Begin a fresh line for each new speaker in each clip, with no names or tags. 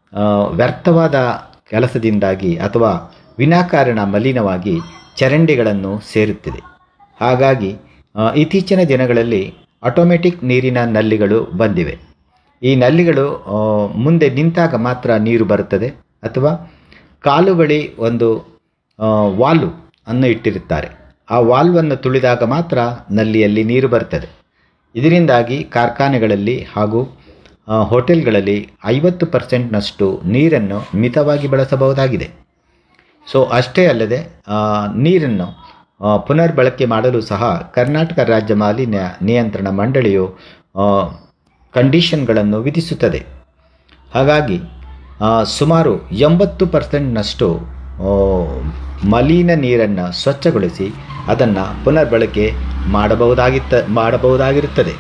ಆ, ವ್ಯರ್ಥವಾದ ಕೆಲಸದಿಂದಾಗಿ ಅಥವಾ ವಿನಾಕಾರಣ ಮಲಿನವಾಗಿ ಚರಂಡಿಗಳನ್ನು ಸೇರುತ್ತಿದೆ ಹಾಗಾಗಿ ಆ, ಇತ್ತೀಚಿನ ದಿನಗಳಲ್ಲಿ ಆಟೋಮೆಟಿಕ್ ನೀರಿನ ನಲ್ಲಿಗಳು ಬಂದಿವೆ ಈ ನಲ್ಲಿಗಳು ಆ, ಮುಂದೆ ನಿಂತಾಗ ಮಾತ್ರ ನೀರು ಬರುತ್ತದೆ ಅಥವಾ ಕಾಲು ಬಳಿ ಒಂದು ಆ, ವಾಲ್ವ್ ಅನ್ನು ಇಟ್ಟಿರುತ್ತಾರೆ ಆ ವಾಲ್ವನ್ನು ತುಳಿದಾಗ ಮಾತ್ರ ನಲ್ಲಿಯಲ್ಲಿ ನೀರು ಬರ್ತದೆ ಇದರಿಂದಾಗಿ ಕಾರ್ಖಾನೆಗಳಲ್ಲಿ ಹಾಗೂ ಆ, ಹೋಟೆಲ್ಗಳಲ್ಲಿ ಐವತ್ತು ಪರ್ಸೆಂಟ್ನಷ್ಟು ನೀರನ್ನು ಮಿತವಾಗಿ ಬಳಸಬಹುದಾಗಿದೆ ಸೊ ಅಷ್ಟೇ ಅಲ್ಲದೆ ಆ, ನೀರನ್ನು ಆ, ಪುನರ್ಬಳಕೆ ಮಾಡಲು ಸಹ ಕರ್ನಾಟಕ ರಾಜ್ಯ ಮಾಲಿನ್ಯ ನಿಯಂತ್ರಣ ಮಂಡಳಿಯು ಆ, ಕಂಡೀಷನ್ಗಳನ್ನು ವಿಧಿಸುತ್ತದೆ ಹಾಗಾಗಿ ಆ, ಸುಮಾರು ಎಂಬತ್ತು ಪರ್ಸೆಂಟ್ನಷ್ಟು ಆ, ಮಲಿನ ನೀರನ್ನು ಸ್ವಚ್ಛಗೊಳಿಸಿ ಅದನ್ನು ಪುನರ್ಬಳಕೆ ಮಾಡಬಹುದಾಗಿತ್ತ ಮಾಡಬಹುದಾಗಿರುತ್ತದೆ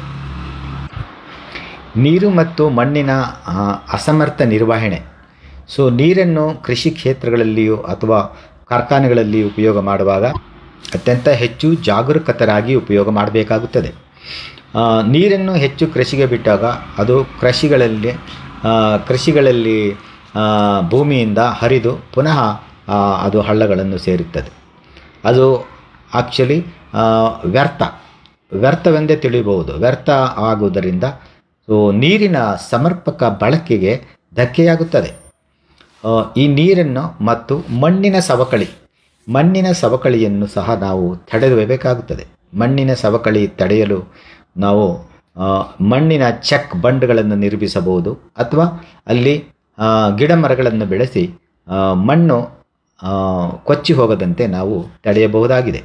ನೀರು ಮತ್ತು ಮಣ್ಣಿನ ಆ, ಅಸಮರ್ಥ ನಿರ್ವಹಣೆ ಸೊ ನೀರನ್ನು ಕೃಷಿ ಕ್ಷೇತ್ರಗಳಲ್ಲಿಯೂ ಅಥವಾ ಕಾರ್ಖಾನೆಗಳಲ್ಲಿ ಉಪಯೋಗ ಮಾಡುವಾಗ ಅತ್ಯಂತ ಹೆಚ್ಚು ಜಾಗರೂಕತರಾಗಿ ಉಪಯೋಗ ಮಾಡಬೇಕಾಗುತ್ತದೆ ಆ, ನೀರನ್ನು ಹೆಚ್ಚು ಕೃಷಿಗೆ ಬಿಟ್ಟಾಗ ಅದು ಕೃಷಿಗಳಲ್ಲಿ ಆ, ಕೃಷಿಗಳಲ್ಲಿ ಆ, ಭೂಮಿಯಿಂದ ಹರಿದು ಪುನಃ ಆ, ಅದು ಹಳ್ಳಗಳನ್ನು ಸೇರುತ್ತದೆ ಅದು ಆಕ್ಚುಲಿ ವ್ಯರ್ಥ ವ್ಯರ್ಥವೆಂದೇ ತಿಳಿಯಬಹುದು ವ್ಯರ್ಥ ಆಗುವುದರಿಂದ ಸೊ ನೀರಿನ ಸಮರ್ಪಕ ಬಳಕೆಗೆ ಧಕ್ಕೆಯಾಗುತ್ತದೆ ಆ, ಈ ನೀರನ್ನು ಮತ್ತು ಮಣ್ಣಿನ ಸವಕಳಿ ಮಣ್ಣಿನ ಸವಕಳಿಯನ್ನು ಸಹ ನಾವು ತಡೆಯಬೇಕಾಗುತ್ತದೆ ಮಣ್ಣಿನ ಸವಕಳಿ ತಡೆಯಲು ನಾವು ಆ, ಮಣ್ಣಿನ ಚೆಕ್ ಬಂಡ್ಗಳನ್ನು ನಿರ್ಮಿಸಬಹುದು ಅಥವಾ ಅಲ್ಲಿ ಆ, ಗಿಡ ಮರಗಳನ್ನು ಬೆಳೆಸಿ ಆ, ಮಣ್ಣು ಆ, ಕೊಚ್ಚಿ ಹೋಗದಂತೆ ನಾವು ತಡೆಯಬಹುದಾಗಿದೆ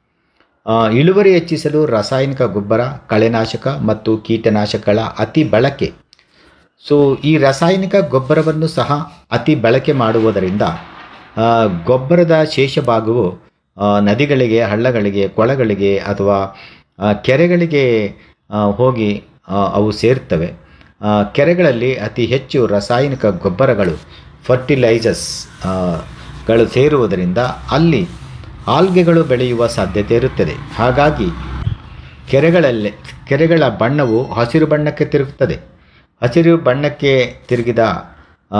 ಆ, ಇಳುವರಿ ಹೆಚ್ಚಿಸಲು ರಾಸಾಯನಿಕ ಗೊಬ್ಬರ ಕಳೆನಾಶಕ ಮತ್ತು ಕೀಟನಾಶಕಗಳ ಅತಿ ಬಳಕೆ ಸೊ ಈ ರಾಸಾಯನಿಕ ಗೊಬ್ಬರವನ್ನು ಸಹ ಅತಿ ಬಳಕೆ ಮಾಡುವುದರಿಂದ ಆ, ಗೊಬ್ಬರದ ಶೇಷ ಭಾಗವು ಆ, ನದಿಗಳಿಗೆ ಹಳ್ಳಗಳಿಗೆ ಕೊಳಗಳಿಗೆ ಅಥವಾ ಆ, ಕೆರೆಗಳಿಗೆ ಆ, ಹೋಗಿ ಆ, ಅವು ಸೇರ್ತವೆ ಆ, ಕೆರೆಗಳಲ್ಲಿ ಅತಿ ಹೆಚ್ಚು ರಾಸಾಯನಿಕ ಗೊಬ್ಬರಗಳು ಫರ್ಟಿಲೈಸರ್ಸ್ ಆ, ಗಳು ಸೇರುವುದರಿಂದ ಅಲ್ಲಿ ಆಲ್ಗೆಗಳು ಬೆಳೆಯುವ ಸಾಧ್ಯತೆ ಇರುತ್ತದೆ ಹಾಗಾಗಿ ಕೆರೆಗಳಲ್ಲಿ ಕೆರೆಗಳ ಬಣ್ಣವು ಹಸಿರು ಬಣ್ಣಕ್ಕೆ ತಿರುಗುತ್ತದೆ ಹಸಿರು ಬಣ್ಣಕ್ಕೆ ತಿರುಗಿದ ಆ,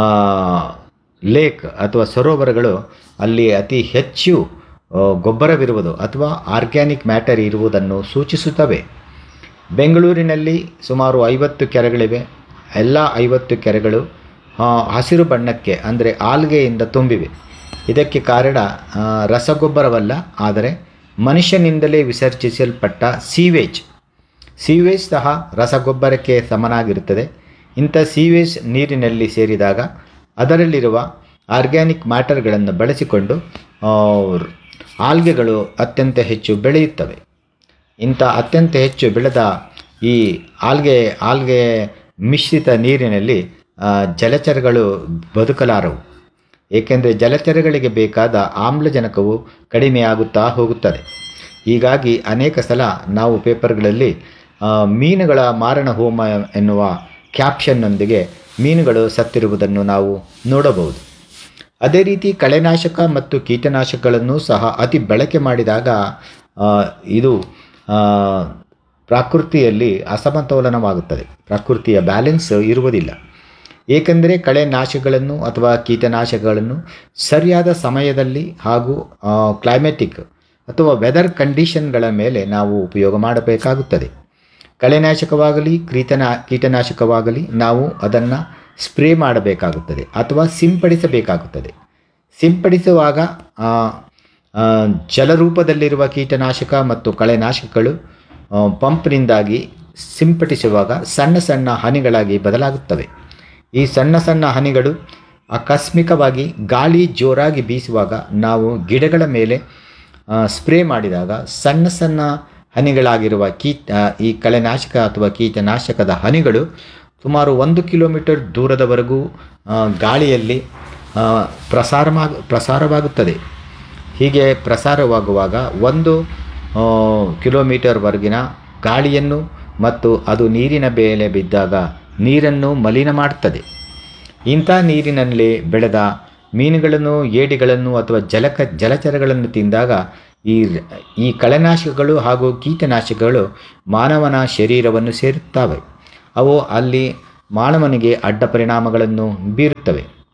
ಲೇಕ್ ಅಥವಾ ಸರೋವರಗಳು ಅಲ್ಲಿ ಅತಿ ಹೆಚ್ಚು ಆ, ಗೊಬ್ಬರವಿರುವುದು ಅಥವಾ ಆರ್ಗ್ಯಾನಿಕ್ ಮ್ಯಾಟರ್ ಇರುವುದನ್ನು ಸೂಚಿಸುತ್ತವೆ ಬೆಂಗಳೂರಿನಲ್ಲಿ ಸುಮಾರು ಐವತ್ತು ಕೆರೆಗಳಿವೆ ಎಲ್ಲ ಐವತ್ತು ಕೆರೆಗಳು ಆ, ಹಸಿರು ಬಣ್ಣಕ್ಕೆ ಅಂದರೆ ಆಲ್ಗೆಯಿಂದ ತುಂಬಿವೆ ಇದಕ್ಕೆ ಕಾರಣ ಆ, ರಸಗೊಬ್ಬರವಲ್ಲ ಆದರೆ ಮನುಷ್ಯನಿಂದಲೇ ವಿಸರ್ಜಿಸಲ್ಪಟ್ಟ ಸೀವೇಜ್ ಸೀವೇಜ್ ಸಹ ರಸಗೊಬ್ಬರಕ್ಕೆ ಸಮನಾಗಿರುತ್ತದೆ ಇಂಥ ಸೀವೇಜ್ ನೀರಿನಲ್ಲಿ ಸೇರಿದಾಗ ಅದರಲ್ಲಿರುವ ಆರ್ಗ್ಯಾನಿಕ್ ಮ್ಯಾಟರ್ಗಳನ್ನು ಬಳಸಿಕೊಂಡು ಆ, ಆಲ್ಗೆಗಳು ಅತ್ಯಂತ ಹೆಚ್ಚು ಬೆಳೆಯುತ್ತವೆ ಇಂಥ ಅತ್ಯಂತ ಹೆಚ್ಚು ಬೆಳೆದ ಈ ಆಲ್ಗೆ ಆಲ್ಗೆ ಮಿಶ್ರಿತ ನೀರಿನಲ್ಲಿ ಆ, ಜಲಚರಗಳು ಬದುಕಲಾರವು ಏಕೆಂದರೆ ಜಲಚರಗಳಿಗೆ ಬೇಕಾದ ಆಮ್ಲಜನಕವು ಕಡಿಮೆಯಾಗುತ್ತಾ ಹೋಗುತ್ತದೆ ಹೀಗಾಗಿ ಅನೇಕ ಸಲ ನಾವು ಪೇಪರ್ಗಳಲ್ಲಿ ಆ, ಮೀನುಗಳ ಮಾರಣ ಹೋಮ ಎನ್ನುವ ಕ್ಯಾಪ್ಷನ್ನೊಂದಿಗೆ ಮೀನುಗಳು ಸತ್ತಿರುವುದನ್ನು ನಾವು ನೋಡಬಹುದು ಅದೇ ರೀತಿ ಕಳೆನಾಶಕ ಮತ್ತು ಕೀಟನಾಶಕಗಳನ್ನು ಸಹ ಅತಿ ಬಳಕೆ ಮಾಡಿದಾಗ ಆ, ಇದು ಆ, ಪ್ರಕೃತಿಯಲ್ಲಿ ಅಸಮತೋಲನವಾಗುತ್ತದೆ ಪ್ರಕೃತಿಯ ಬ್ಯಾಲೆನ್ಸ್ ಇರುವುದಿಲ್ಲ ಏಕೆಂದರೆ ಕಳೆನಾಶಕಗಳನ್ನು ಅಥವಾ ಕೀಟನಾಶಕಗಳನ್ನು ಸರಿಯಾದ ಸಮಯದಲ್ಲಿ ಹಾಗೂ ಕ್ಲೈಮೆಟಿಕ್ ಅಥವಾ ವೆದರ್ ಕಂಡೀಷನ್ಗಳ ಮೇಲೆ ನಾವು ಉಪಯೋಗ ಮಾಡಬೇಕಾಗುತ್ತದೆ ಕಳೆನಾಶಕವಾಗಲಿ ಕೀಟನಾ ಕೀಟನಾಶಕವಾಗಲಿ ನಾವು ಅದನ್ನು ಸ್ಪ್ರೇ ಮಾಡಬೇಕಾಗುತ್ತದೆ ಅಥವಾ ಸಿಂಪಡಿಸಬೇಕಾಗುತ್ತದೆ ಸಿಂಪಡಿಸುವಾಗ ಆ, ಆ, ಜಲರೂಪದಲ್ಲಿರುವ ಕೀಟನಾಶಕ ಮತ್ತು ಕಳೆನಾಶಕಗಳು ಆ, ಪಂಪ್ನಿಂದಾಗಿ ಸಿಂಪಡಿಸುವಾಗ ಸಣ್ಣ ಸಣ್ಣ ಹನಿಗಳಾಗಿ ಬದಲಾಗುತ್ತವೆ ಈ ಸಣ್ಣ ಸಣ್ಣ ಹನಿಗಳು ಆಕಸ್ಮಿಕವಾಗಿ ಗಾಳಿ ಜೋರಾಗಿ ಬೀಸುವಾಗ ನಾವು ಗಿಡಗಳ ಮೇಲೆ ಆ, ಸ್ಪ್ರೇ ಮಾಡಿದಾಗ ಸಣ್ಣ ಸಣ್ಣ ಹನಿಗಳಾಗಿರುವ ಕೀಟ ಆ, ಈ ಕಳೆನಾಶಕ ಅಥವಾ ಕೀಟನಾಶಕದ ಹನಿಗಳು ಸುಮಾರು ಒಂದು ಕಿಲೋಮೀಟರ್ ದೂರದವರೆಗೂ ಆ, ಗಾಳಿಯಲ್ಲಿ ಆ, ಪ್ರಸಾರವಾಗ ಪ್ರಸಾರವಾಗುತ್ತದೆ ಹೀಗೆ ಪ್ರಸಾರವಾಗುವಾಗ ಒಂದು ಆ, ಕಿಲೋಮೀಟರ್ವರೆಗಿನ ಗಾಳಿಯನ್ನು ಮತ್ತು ಅದು ನೀರಿನ ಮೇಲೆ ಬಿದ್ದಾಗ ನೀರನ್ನು ಮಲಿನ ಮಾಡುತ್ತದೆ ಇಂಥ ನೀರಿನಲ್ಲಿ ಬೆಳೆದ ಮೀನುಗಳನ್ನು ಏಡಿಗಳನ್ನು ಅಥವಾ ಜಲಕ ಜಲಚರಗಳನ್ನು ತಿಂದಾಗ ಈ ಈ ಕಳೆನಾಶಕಗಳು ಹಾಗೂ ಕೀಟನಾಶಕಗಳು ಮಾನವನ ಶರೀರವನ್ನು ಸೇರುತ್ತವೆ ಅವು ಅಲ್ಲಿ ಮಾನವನಿಗೆ ಅಡ್ಡ ಪರಿಣಾಮಗಳನ್ನು ಬೀರುತ್ತವೆ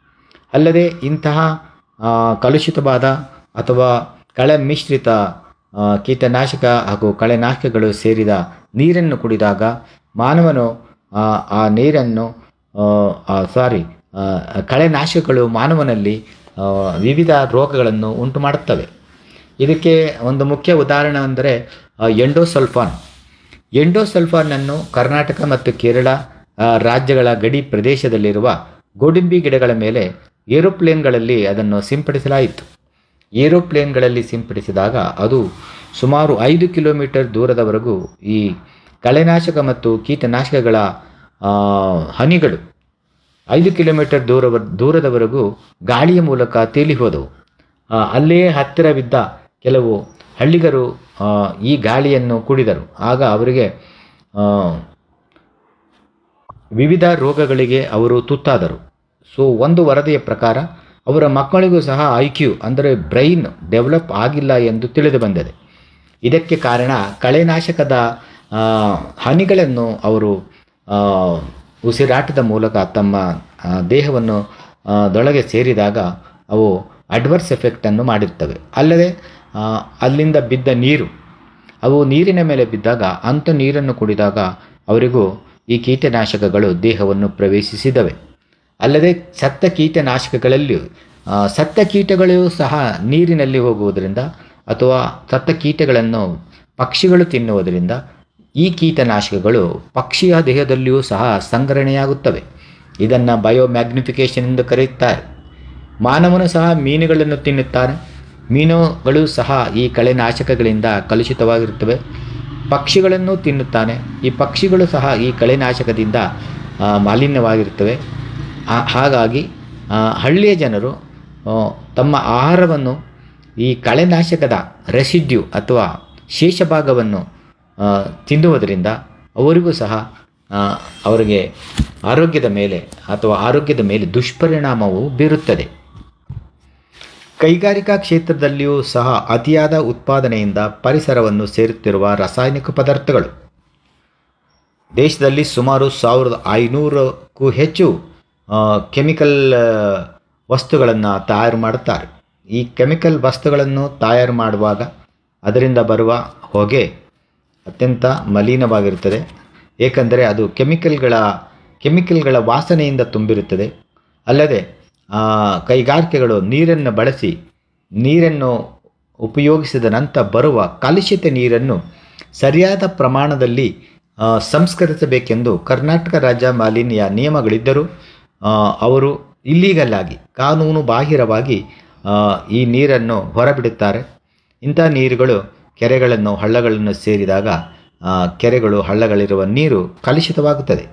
ಅಲ್ಲದೆ ಇಂತಹ ಆ, ಕಲುಷಿತವಾದ ಅಥವಾ ಕಳೆ ಮಿಶ್ರಿತ ಆ, ಕೀಟನಾಶಕ ಹಾಗೂ ಕಳೆನಾಶಕಗಳು ಸೇರಿದ ನೀರನ್ನು ಕುಡಿದಾಗ ಮಾನವನು ಆ, ಆ ನೀರನ್ನು ಸಾರಿ ಕಳೆನಾಶಕಗಳು ಮಾನವನಲ್ಲಿ ಆ, ವಿವಿಧ ರೋಗಗಳನ್ನು ಉಂಟು ಮಾಡುತ್ತವೆ ಇದಕ್ಕೆ ಒಂದು ಮುಖ್ಯ ಉದಾಹರಣೆ ಅಂದರೆ ಆ, ಎಂಡೋಸಲ್ಫಾನ್ ಎಂಡೋಸಲ್ಫಾನನ್ನು ಕರ್ನಾಟಕ ಮತ್ತು ಕೇರಳ ಆ, ರಾಜ್ಯಗಳ ಗಡಿ ಪ್ರದೇಶದಲ್ಲಿರುವ ಗೋಡಂಬಿ ಗಿಡಗಳ ಮೇಲೆ ಏರೋಪ್ಲೇನ್ಗಳಲ್ಲಿ ಅದನ್ನು ಸಿಂಪಡಿಸಲಾಯಿತು ಏರೋಪ್ಲೇನ್ಗಳಲ್ಲಿ ಸಿಂಪಡಿಸಿದಾಗ ಅದು ಸುಮಾರು ಐದು ಕಿಲೋಮೀಟರ್ ದೂರದವರೆಗೂ ಈ ಕಳೆನಾಶಕ ಮತ್ತು ಕೀಟನಾಶಕಗಳ ಆ, ಹನಿಗಳು ಐದು ಕಿಲೋಮೀಟರ್ ದೂರ ದೂರದವರೆಗೂ ಗಾಳಿಯ ಮೂಲಕ ತೇಲಿ ಹೋದವು ಆ, ಅಲ್ಲೇ ಹತ್ತಿರವಿದ್ದ ಕೆಲವು ಹಳ್ಳಿಗರು ಆ, ಈ ಗಾಳಿಯನ್ನು ಕುಡಿದರು ಆಗ ಅವರಿಗೆ ಆ, ವಿವಿಧ ರೋಗಗಳಿಗೆ ಅವರು ತುತ್ತಾದರು ಸೊ ಒಂದು ವರದಿಯ ಪ್ರಕಾರ ಅವರ ಮಕ್ಕಳಿಗೂ ಸಹ ಐ ಕ್ಯೂ ಅಂದರೆ ಬ್ರೈನ್ ಡೆವಲಪ್ ಆಗಿಲ್ಲ ಎಂದು ತಿಳಿದು ಬಂದಿದೆ ಇದಕ್ಕೆ ಕಾರಣ ಕಳೆನಾಶಕದ ಆ, ಹನಿಗಳನ್ನು ಅವರು ಆ, ಉಸಿರಾಟದ ಮೂಲಕ ತಮ್ಮ ಆ, ದೇಹವನ್ನು ಆ, ದೊಳಗೆ ಸೇರಿದಾಗ ಅವು ಅಡ್ವರ್ಸ್ ಎಫೆಕ್ಟನ್ನು ಮಾಡಿರ್ತವೆ ಅಲ್ಲದೆ ಆ, ಅಲ್ಲಿಂದ ಬಿದ್ದ ನೀರು ಅವು ನೀರಿನ ಮೇಲೆ ಬಿದ್ದಾಗ ಅಂಥ ನೀರನ್ನು ಕುಡಿದಾಗ ಅವರಿಗೂ ಈ ಕೀಟನಾಶಕಗಳು ದೇಹವನ್ನು ಪ್ರವೇಶಿಸಿದವೆ ಅಲ್ಲದೆ ಸತ್ತ ಕೀಟನಾಶಕಗಳಲ್ಲಿಯೂ ಆ, ಸತ್ತ ಕೀಟಗಳು ಸಹ ನೀರಿನಲ್ಲಿ ಹೋಗುವುದರಿಂದ ಅಥವಾ ಸತ್ತ ಕೀಟಗಳನ್ನು ಪಕ್ಷಿಗಳು ತಿನ್ನುವುದರಿಂದ ಈ ಕೀಟನಾಶಕಗಳು ಪಕ್ಷಿಯ ದೇಹದಲ್ಲಿಯೂ ಸಹ ಸಂಗ್ರಹಣೆಯಾಗುತ್ತವೆ ಇದನ್ನು ಬಯೋಮ್ಯಾಗ್ನಿಫಿಕೇಷನ್ ಎಂದು ಕರೆಯುತ್ತಾರೆ ಮಾನವನು ಸಹ ಮೀನುಗಳನ್ನು ತಿನ್ನುತ್ತಾನೆ ಮೀನುಗಳು ಸಹ ಈ ಕಳೆನಾಶಕಗಳಿಂದ ಕಲುಷಿತವಾಗಿರುತ್ತವೆ ಪಕ್ಷಿಗಳನ್ನು ತಿನ್ನುತ್ತಾನೆ ಈ ಪಕ್ಷಿಗಳು ಸಹ ಈ ಕಳೆನಾಶಕದಿಂದ ಆ, ಮಾಲಿನ್ಯವಾಗಿರುತ್ತವೆ ಆ- ಹಾಗಾಗಿ ಆ, ಹಳ್ಳಿಯ ಜನರು ಆ, ತಮ್ಮ ಆಹಾರವನ್ನು ಈ ಕಳೆನಾಶಕದ ರೆಸಿಡ್ಯೂ ಅಥವಾ ಶೇಷಭಾಗವನ್ನು ಆ, ತಿನ್ನುವುದರಿಂದ ಅವರಿಗೂ ಸಹ ಆ, ಅವರಿಗೆ ಆರೋಗ್ಯದ ಮೇಲೆ ಅಥವಾ ಆರೋಗ್ಯದ ಮೇಲೆ ದುಷ್ಪರಿಣಾಮವು ಬೀರುತ್ತದೆ ಕೈಗಾರಿಕಾ ಕ್ಷೇತ್ರದಲ್ಲಿಯೂ ಸಹ ಅತಿಯಾದ ಉತ್ಪಾದನೆಯಿಂದ ಪರಿಸರವನ್ನು ಸೇರುತ್ತಿರುವ ರಾಸಾಯನಿಕ ಪದಾರ್ಥಗಳು ದೇಶದಲ್ಲಿ ಸುಮಾರು ಸಾವಿರದ ಐನೂರಕ್ಕೂ ಹೆಚ್ಚು ಆ, ಕೆಮಿಕಲ್ ವಸ್ತುಗಳನ್ನು ತಯಾರು ಮಾಡುತ್ತಾರೆ ಈ ಕೆಮಿಕಲ್ ವಸ್ತುಗಳನ್ನು ತಯಾರು ಮಾಡುವಾಗ ಅದರಿಂದ ಬರುವ ಹೊಗೆ ಅತ್ಯಂತ ಮಲಿನವಾಗಿರುತ್ತದೆ ಏಕೆಂದರೆ ಅದು ಕೆಮಿಕಲ್ಗಳ ಕೆಮಿಕಲ್ಗಳ ವಾಸನೆಯಿಂದ ತುಂಬಿರುತ್ತದೆ ಅಲ್ಲದೆ ಆ, ಕೈಗಾರಿಕೆಗಳು ನೀರನ್ನು ಬಳಸಿ ನೀರನ್ನು ಉಪಯೋಗಿಸಿದ ನಂತರ ಬರುವ ಕಲುಷಿತ ನೀರನ್ನು ಸರಿಯಾದ ಪ್ರಮಾಣದಲ್ಲಿ ಆ, ಸಂಸ್ಕರಿಸಬೇಕೆಂದು ಕರ್ನಾಟಕ ರಾಜ್ಯ ಮಾಲಿನ್ಯ ನಿಯಮಗಳಿದ್ದರೂ ಆ, ಅವರು ಇಲ್ಲೀಗಲ್ ಆಗಿ ಕಾನೂನು ಬಾಹಿರವಾಗಿ ಆ, ಈ ನೀರನ್ನು ಹೊರಬಿಡುತ್ತಾರೆ ಇಂಥ ನೀರುಗಳು ಕೆರೆಗಳನ್ನು ಹಳ್ಳಗಳನ್ನು ಸೇರಿದಾಗ ಆ, ಕೆರೆಗಳು ಹಳ್ಳಗಳಿರುವ ನೀರು ಕಲುಷಿತವಾಗುತ್ತದೆ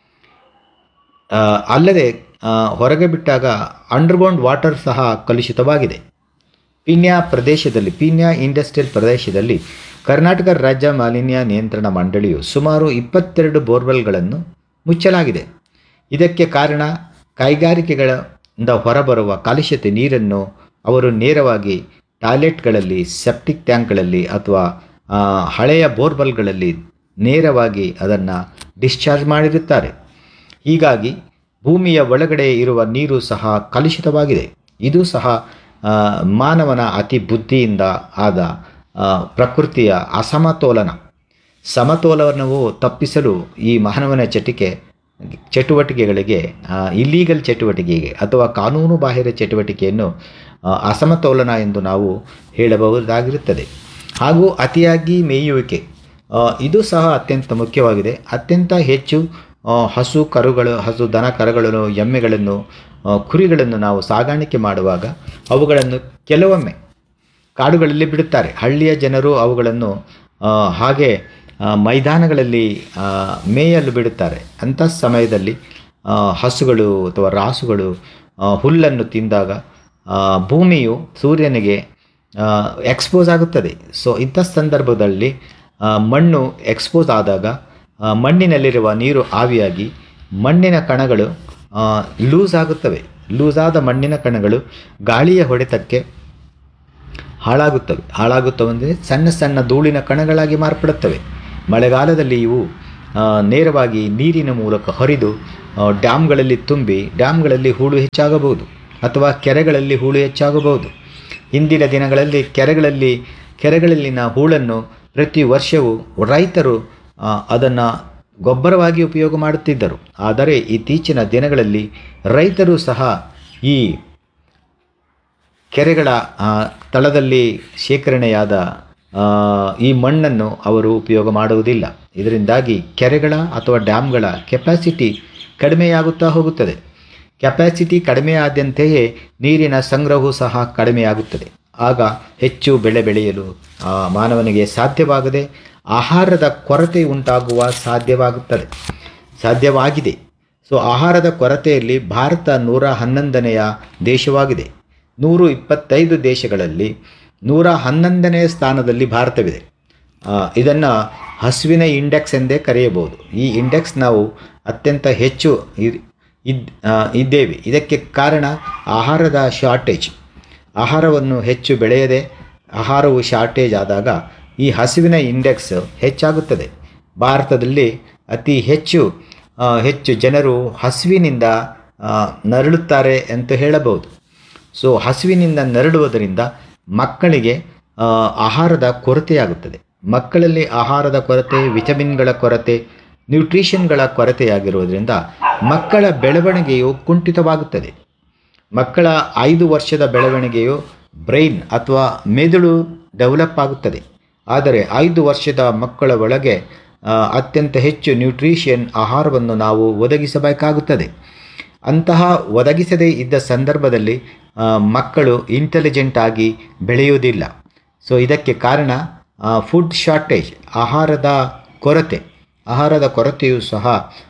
ಆ, ಅಲ್ಲದೆ ಆ, ಹೊರಗೆ ಬಿಟ್ಟಾಗ ಅಂಡರ್ಗ್ರೌಂಡ್ ವಾಟರ್ ಸಹ ಕಲುಷಿತವಾಗಿದೆ ಪೀಣ್ಯ ಪ್ರದೇಶದಲ್ಲಿ ಪೀಣ್ಯ ಇಂಡಸ್ಟ್ರಿಯಲ್ ಪ್ರದೇಶದಲ್ಲಿ ಕರ್ನಾಟಕ ರಾಜ್ಯ ಮಾಲಿನ್ಯ ನಿಯಂತ್ರಣ ಮಂಡಳಿಯು ಸುಮಾರು ಇಪ್ಪತ್ತೆರಡು ಬೋರ್ವೆಲ್ಗಳನ್ನು ಮುಚ್ಚಲಾಗಿದೆ ಇದಕ್ಕೆ ಕಾರಣ ಕೈಗಾರಿಕೆಗಳಿಂದ ಹೊರಬರುವ ಕಲುಷಿತ ನೀರನ್ನು ಅವರು ನೇರವಾಗಿ ಟಾಯ್ಲೆಟ್ಗಳಲ್ಲಿ ಸೆಪ್ಟಿಕ್ ಟ್ಯಾಂಕ್ಗಳಲ್ಲಿ ಅಥವಾ ಆ, ಹಳೆಯ ಬೋರ್ವೆಲ್ಗಳಲ್ಲಿ ನೇರವಾಗಿ ಅದನ್ನು ಡಿಸ್ಚಾರ್ಜ್ ಮಾಡಿರುತ್ತಾರೆ ಹೀಗಾಗಿ ಭೂಮಿಯ ಒಳಗಡೆ ಇರುವ ನೀರು ಸಹ ಕಲುಷಿತವಾಗಿದೆ ಇದು ಸಹ ಆ, ಮಾನವನ ಅತಿ ಬುದ್ಧಿಯಿಂದ ಆದ ಆ, ಪ್ರಕೃತಿಯ ಅಸಮತೋಲನ ಸಮತೋಲನವು ತಪ್ಪಿಸಲು ಈ ಮಾನವನ ಚಟಿಕೆ ಚಟುವಟಿಕೆಗಳಿಗೆ ಇಲ್ಲೀಗಲ್ ಚಟುವಟಿಕೆಗೆ ಅಥವಾ ಕಾನೂನು ಬಾಹಿರ ಚಟುವಟಿಕೆಯನ್ನು ಆ, ಅಸಮತೋಲನ ಎಂದು ನಾವು ಹೇಳಬಹುದಾಗಿರುತ್ತದೆ ಹಾಗೂ ಅತಿಯಾಗಿ ಮೇಯುವಿಕೆ ಆ, ಇದು ಸಹ ಅತ್ಯಂತ ಮುಖ್ಯವಾಗಿದೆ ಅತ್ಯಂತ ಹೆಚ್ಚು ಆ, ಹಸು ಕರುಗಳು ಹಸು ದನ ಕರುಗಳನ್ನು ಎಮ್ಮೆಗಳನ್ನು ಆ, ಕುರಿಗಳನ್ನು ನಾವು ಸಾಗಾಣಿಕೆ ಮಾಡುವಾಗ ಅವುಗಳನ್ನು ಕೆಲವೊಮ್ಮೆ ಕಾಡುಗಳಲ್ಲಿ ಬಿಡುತ್ತಾರೆ ಹಳ್ಳಿಯ ಜನರು ಅವುಗಳನ್ನು ಆ, ಹಾಗೆ ಆ, ಮೈದಾನಗಳಲ್ಲಿ ಆ, ಮೇಯಲು ಬಿಡುತ್ತಾರೆ ಅಂಥ ಸಮಯದಲ್ಲಿ ಆ, ಹಸುಗಳು ಅಥವಾ ರಾಸುಗಳು ಆ, ಹುಲ್ಲನ್ನು ತಿಂದಾಗ ಆ, ಭೂಮಿಯು ಸೂರ್ಯನಿಗೆ ಎಕ್ಸ್ಪೋಸ್ ಆಗುತ್ತದೆ ಸೊ ಇಂಥ ಸಂದರ್ಭದಲ್ಲಿ ಆ, ಮಣ್ಣು ಎಕ್ಸ್ಪೋಸ್ ಆದಾಗ ಆ, ಮಣ್ಣಿನಲ್ಲಿರುವ ನೀರು ಆವಿಯಾಗಿ ಮಣ್ಣಿನ ಕಣಗಳು ಲೂಸ್ ಆಗುತ್ತವೆ ಲೂಸ್ ಆದ ಮಣ್ಣಿನ ಕಣಗಳು ಗಾಳಿಯ ಹೊಡೆತಕ್ಕೆ ಹಾಳಾಗುತ್ತವೆ ಹಾಳಾಗುತ್ತವೆ ಅಂದರೆ ಸಣ್ಣ ಸಣ್ಣ ಧೂಳಿನ ಕಣಗಳಾಗಿ ಮಾರ್ಪಡುತ್ತವೆ ಮಳೆಗಾಲದಲ್ಲಿ ಇವು ಆ, ನೇರವಾಗಿ ನೀರಿನ ಮೂಲಕ ಹರಿದು ಆ, ಡ್ಯಾಮ್ಗಳಲ್ಲಿ ತುಂಬಿ ಡ್ಯಾಮ್ಗಳಲ್ಲಿ ಹೂಳು ಹೆಚ್ಚಾಗಬಹುದು ಅಥವಾ ಕೆರೆಗಳಲ್ಲಿ ಹೂಳು ಹೆಚ್ಚಾಗಬಹುದು ಇಂದಿನ ದಿನಗಳಲ್ಲಿ ಕೆರೆಗಳಲ್ಲಿ ಕೆರೆಗಳಲ್ಲಿನ ಹೂಳನ್ನು ಪ್ರತಿ ವರ್ಷವೂ ರೈತರು ಅದನ್ನು ಗೊಬ್ಬರವಾಗಿ ಉಪಯೋಗ ಮಾಡುತ್ತಿದ್ದರು ಆದರೆ ಇತ್ತೀಚಿನ ದಿನಗಳಲ್ಲಿ ರೈತರು ಸಹ ಈ ಕೆರೆಗಳ ಆ, ತಳದಲ್ಲಿ ಶೇಖರಣೆಯಾದ ಆ, ಈ ಮಣ್ಣನ್ನು ಅವರು ಉಪಯೋಗ ಮಾಡುವುದಿಲ್ಲ ಇದರಿಂದಾಗಿ ಕೆರೆಗಳ ಅಥವಾ ಡ್ಯಾಮ್ಗಳ ಕೆಪಾಸಿಟಿ ಕಡಿಮೆಯಾಗುತ್ತಾ ಹೋಗುತ್ತದೆ ಕೆಪಾಸಿಟಿ ಕಡಿಮೆಯಾದಂತೆಯೇ ನೀರಿನ ಸಂಗ್ರಹವೂ ಸಹ ಕಡಿಮೆಯಾಗುತ್ತದೆ ಆಗ ಹೆಚ್ಚು ಬೆಳೆ ಬೆಳೆಯಲು ಆ, ಮಾನವನಿಗೆ ಸಾಧ್ಯವಾಗದೆ ಆಹಾರದ ಕೊರತೆ ಉಂಟಾಗುವ ಸಾಧ್ಯವಾಗುತ್ತದೆ ಸಾಧ್ಯವಾಗಿದೆ ಸೊ ಆಹಾರದ ಕೊರತೆಯಲ್ಲಿ ಭಾರತ ನೂರ ಹನ್ನೊಂದನೆಯ ದೇಶವಾಗಿದೆ ನೂರು ಇಪ್ಪತ್ತೈದು ದೇಶಗಳಲ್ಲಿ ನೂರ ಹನ್ನೊಂದನೆಯ ಸ್ಥಾನದಲ್ಲಿ ಭಾರತವಿದೆ ಇದನ್ನು ಹಸುವಿನ ಇಂಡೆಕ್ಸ್ ಎಂದೇ ಕರೆಯಬಹುದು ಈ ಇಂಡೆಕ್ಸ್ ನಾವು ಅತ್ಯಂತ ಹೆಚ್ಚು ಇದ್- ಇದ್ ಆ, ಇದ್ದೇವೆ ಇದಕ್ಕೆ ಕಾರಣ ಆಹಾರದ ಶಾರ್ಟೇಜ್ ಆಹಾರವನ್ನು ಹೆಚ್ಚು ಬೆಳೆಯದೆ ಆಹಾರವು ಶಾರ್ಟೇಜ್ ಆದಾಗ ಈ ಹಸುವಿನ ಇಂಡೆಕ್ಸ್ ಹೆಚ್ಚಾಗುತ್ತದೆ ಭಾರತದಲ್ಲಿ ಅತಿ ಹೆಚ್ಚು ಆ, ಹೆಚ್ಚು ಜನರು ಹಸುವಿನಿಂದ ಆ, ನರಳುತ್ತಾರೆ ಅಂತ ಹೇಳಬಹುದು ಸೊ ಹಸುವಿನಿಂದ ನರಳುವುದರಿಂದ ಮಕ್ಕಳಿಗೆ ಆ, ಆಹಾರದ ಕೊರತೆಯಾಗುತ್ತದೆ ಮಕ್ಕಳಲ್ಲಿ ಆಹಾರದ ಕೊರತೆ ವಿಟಮಿನ್ಗಳ ಕೊರತೆ ನ್ಯೂಟ್ರಿಷನ್ಗಳ ಕೊರತೆಯಾಗಿರುವುದರಿಂದ ಮಕ್ಕಳ ಬೆಳವಣಿಗೆಯು ಕುಂಠಿತವಾಗುತ್ತದೆ ಮಕ್ಕಳ ಐದು ವರ್ಷದ ಬೆಳವಣಿಗೆಯು ಬ್ರೈನ್ ಅಥವಾ ಮೆದುಳು ಡೆವಲಪ್ ಆಗುತ್ತದೆ ಆದರೆ ಐದು ವರ್ಷದ ಮಕ್ಕಳ ಒಳಗೆ ಆ, ಅತ್ಯಂತ ಹೆಚ್ಚು ನ್ಯೂಟ್ರಿಷನ್ ಆಹಾರವನ್ನು ನಾವು ಒದಗಿಸಬೇಕಾಗುತ್ತದೆ ಅಂತಹ ಒದಗಿಸದೇ ಇದ್ದ ಸಂದರ್ಭದಲ್ಲಿ ಆ, ಮಕ್ಕಳು ಇಂಟೆಲಿಜೆಂಟ್ ಆಗಿ ಬೆಳೆಯುವುದಿಲ್ಲ ಸೊ ಇದಕ್ಕೆ ಕಾರಣ ಫುಡ್ ಶಾರ್ಟೇಜ್ ಆಹಾರದ ಕೊರತೆ ಆಹಾರದ ಕೊರತೆಯು ಸಹ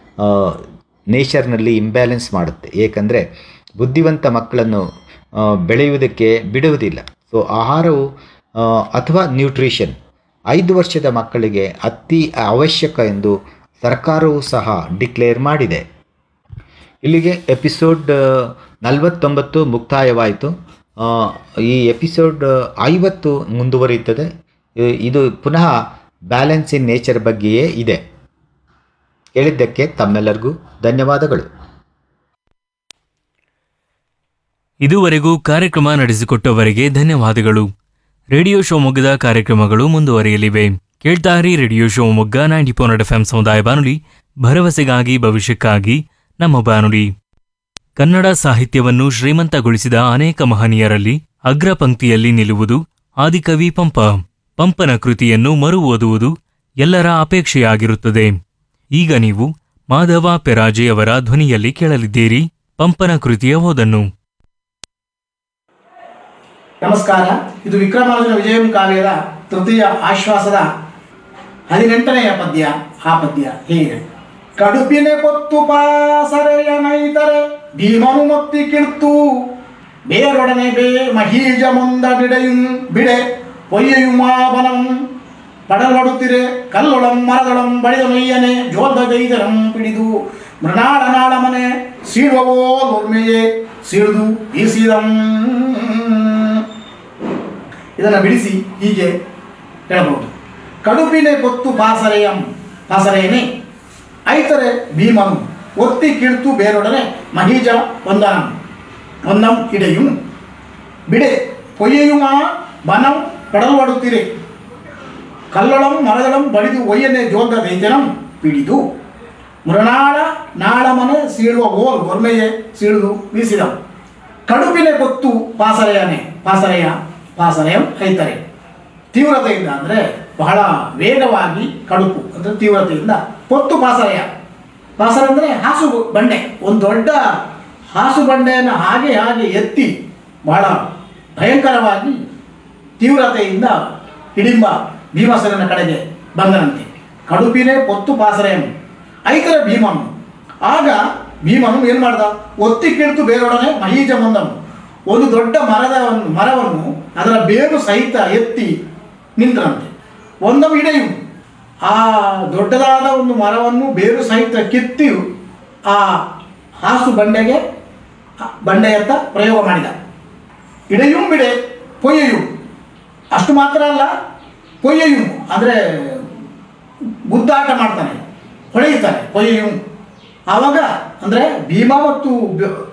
ನೇಚರ್ನಲ್ಲಿ ಇಂಬ್ಯಾಲೆನ್ಸ್ ಮಾಡುತ್ತೆ ಏಕೆಂದರೆ ಬುದ್ಧಿವಂತ ಮಕ್ಕಳನ್ನು ಆ, ಬೆಳೆಯುವುದಕ್ಕೆ ಬಿಡುವುದಿಲ್ಲ ಸೊ ಆಹಾರವು ಆ, ಅಥವಾ ನ್ಯೂಟ್ರಿಷನ್ ಐದು ವರ್ಷದ ಮಕ್ಕಳಿಗೆ ಅತಿ ಅವಶ್ಯಕ ಎಂದು ಸರ್ಕಾರವು ಸಹ ಡಿಕ್ಲೇರ್ ಮಾಡಿದೆ ಇಲ್ಲಿಗೆ ಎಪಿಸೋಡ್ ನಲವತ್ತೊಂಬತ್ತು ಮುಕ್ತಾಯವಾಯಿತು ಆ, ಈ ಎಪಿಸೋಡ್ ಐವತ್ತು ಮುಂದುವರಿಯುತ್ತದೆ ಇ- ಇದು ಪುನಃ ಬ್ಯಾಲೆನ್ಸ್ ಇನ್ ನೇಚರ್ ಬಗ್ಗೆಯೇ ಇದೆ ಕೇಳಿದ್ದಕ್ಕೆ ತಮ್ಮೆಲ್ಲರಿಗೂ ಧನ್ಯವಾದಗಳು
ಇದುವರೆಗೂ ಕಾರ್ಯಕ್ರಮ ನಡೆಸಿಕೊಟ್ಟವರಿಗೆ ಧನ್ಯವಾದಗಳು ರೇಡಿಯೋ ಶಿವಮೊಗ್ಗದ ಕಾರ್ಯಕ್ರಮಗಳು ಮುಂದುವರಿಯಲಿವೆ ಕೇಳ್ತಾರಿ radio Shivamogga ninety four F M ಸಮುದಾಯ ಬಾನುಲಿ ಭರವಸೆಗಾಗಿ ಭವಿಷ್ಯಕ್ಕಾಗಿ ನಮ್ಮ ಬಾನುಲಿ ಕನ್ನಡ ಸಾಹಿತ್ಯವನ್ನು ಶ್ರೀಮಂತಗೊಳಿಸಿದ ಅನೇಕ ಮಹನೀಯರಲ್ಲಿ ಅಗ್ರ ಪಂಕ್ತಿಯಲ್ಲಿ ನಿಲ್ಲುವುದು ಆದಿಕವಿ ಪಂಪ ಪಂಪನ ಕೃತಿಯನ್ನು ಮರು ಓದುವುದು ಎಲ್ಲರ ಅಪೇಕ್ಷೆಯಾಗಿರುತ್ತದೆ ಈಗ ನೀವು ಮಾಧವ ಪೆರಾಜೆಯವರ ಧ್ವನಿಯಲ್ಲಿ ಕೇಳಲಿದ್ದೀರಿ ಪಂಪನ ಕೃತಿಯ ಓದನ್ನು
ನಮಸ್ಕಾರ ಇದು ವಿಕ್ರಮಾರ್ಜುನ ವಿಜಯಂ ಕಾವ್ಯದ ತೃತೀಯ ಆಶ್ವಾಸದ ಹದಿನೆಂಟನೆಯ ಪದ್ಯ ಆ ಪದ್ಯ ಹೀಗಿದೆ ಕಡುಪಿನ ಕೊತ್ತು ಪಾಸರೆಯ ನೈತರೆ ಭೀಮನು ಮತ್ತಿ ಕಿಡ್ತು ಬೇರೊಡನೆ ಬೇ ಮಹೀಜ ಮುಂದ ಬಿಡೆಯುಂ ಬಿಡೆ பொய்யையும் மாபனம் ಪಡಲ್ಪಡುತ್ತಿರೆ ಕಲ್ಲೊಳಂ ಮರದೊಳಂ ಬಳಿದ ಮೈಯನೆ ಜೋಲ್ದ ಗೈದರಂ ಪಿಡಿದು ಮೃಣಾಳ ನಾಳ ಮನೆ ಸೀಳುವವೋ ಲೋರ್ಮೆಯೇ ಸಿಡಿದು ಬೀಸಿದಂ ಇದನ್ನು ಬಿಡಿಸಿ ಹೀಗೆ ಹೇಳಬಹುದು ಕಡುಪಿನೆ ಪೊತ್ತು ಪಾಸರೆಯಂ ಪಾಸರೆಯನೇ ಐತರೆ ಭೀಮನು ಒತ್ತಿ ಕಿಳ್ತು ಬೇರೊಡನೆ ಮಹೀಜ ಒಂದನಂ ಒಂದಂ ಇಡೆಯುಂ ಬಿಡೆ ಪೊಯ್ಯೆಯುಮ ಬನಂ ಪಡಲ್ಪಡುತ್ತಿರೆ ಕಲ್ಲೊಳಂ ಮರದಳಂ ಬಡಿದು ಒಯ್ಯನೆ ಜೋದ ದೈತ್ಯನಂ ಪಿಡಿದು ಮೃಣಾಳ ನಾಳಮನೆ ಸೀಳುವ ಓಲ್ ಒರ್ಮೆಯೇ ಸೀಳುದು ಬೀಸಿದವು ಕಡುಪಿನ ಕೊತ್ತು ಪಾಸರೆಯನೆ ಪಾಸರೆಯ ಪಾಸರೆಯಂ ಐತರೆ ತೀವ್ರತೆಯಿಂದ ಅಂದರೆ ಬಹಳ ವೇಗವಾಗಿ ಕಡುಪು ಅಂದರೆ ತೀವ್ರತೆಯಿಂದ ಪೊತ್ತು ಪಾಸರೆಯ ಪಾಸರ ಅಂದರೆ ಹಾಸು ಬಂಡೆ ಒಂದು ದೊಡ್ಡ ಹಾಸು ಬಂಡೆಯನ್ನು ಹಾಗೆ ಹಾಗೆ ಎತ್ತಿ ಬಹಳ ಭಯಂಕರವಾಗಿ ತೀವ್ರತೆಯಿಂದ ಹಿಡಿಂಬ ಭೀಮಸೇನನ ಕಡೆಗೆ ಬಂದನಂತೆ ಕಡುಪಿನೇ ಪೊತ್ತು ಪಾಸರೆಯನ್ನು ಐತರ ಭೀಮನು ಆಗ ಭೀಮನು ಏನು ಮಾಡ್ದ ಒತ್ತಿ ಕಿಳಿತು ಬೇರೊಡನೆ ಮಹೀಜ ಮುಂದನು ಒಂದು ದೊಡ್ಡ ಮರದ ಮರವನ್ನು ಅದರ ಬೇರು ಸಹಿತ ಎತ್ತಿ ನಿಂತರಂತೆ ಒಂದೊಮ್ಮೆ ಇಡೆಯು ಆ ದೊಡ್ಡದಾದ ಒಂದು ಮರವನ್ನು ಬೇರು ಸಹಿತ ಕಿತ್ತಿ ಆ ಹಾಸು ಬಂಡೆಗೆ ಆ ಬಂಡೆಯತ್ತ ಪ್ರಯೋಗ ಮಾಡಿದ ಇಡೆಯೂ ಬಿಡೆ ಪೊಯ್ಯೆಯು ಅಷ್ಟು ಮಾತ್ರ ಅಲ್ಲ ಪೊಯ್ಯೆಯು ಅಂದರೆ ಗುದ್ದಾಟ ಮಾಡ್ತಾನೆ ಹೊಳೆಯುತ್ತಾನೆ ಪೊಯ್ಯೆಯು ಆವಾಗ ಅಂದರೆ ಭೀಮ ಮತ್ತು ಬ-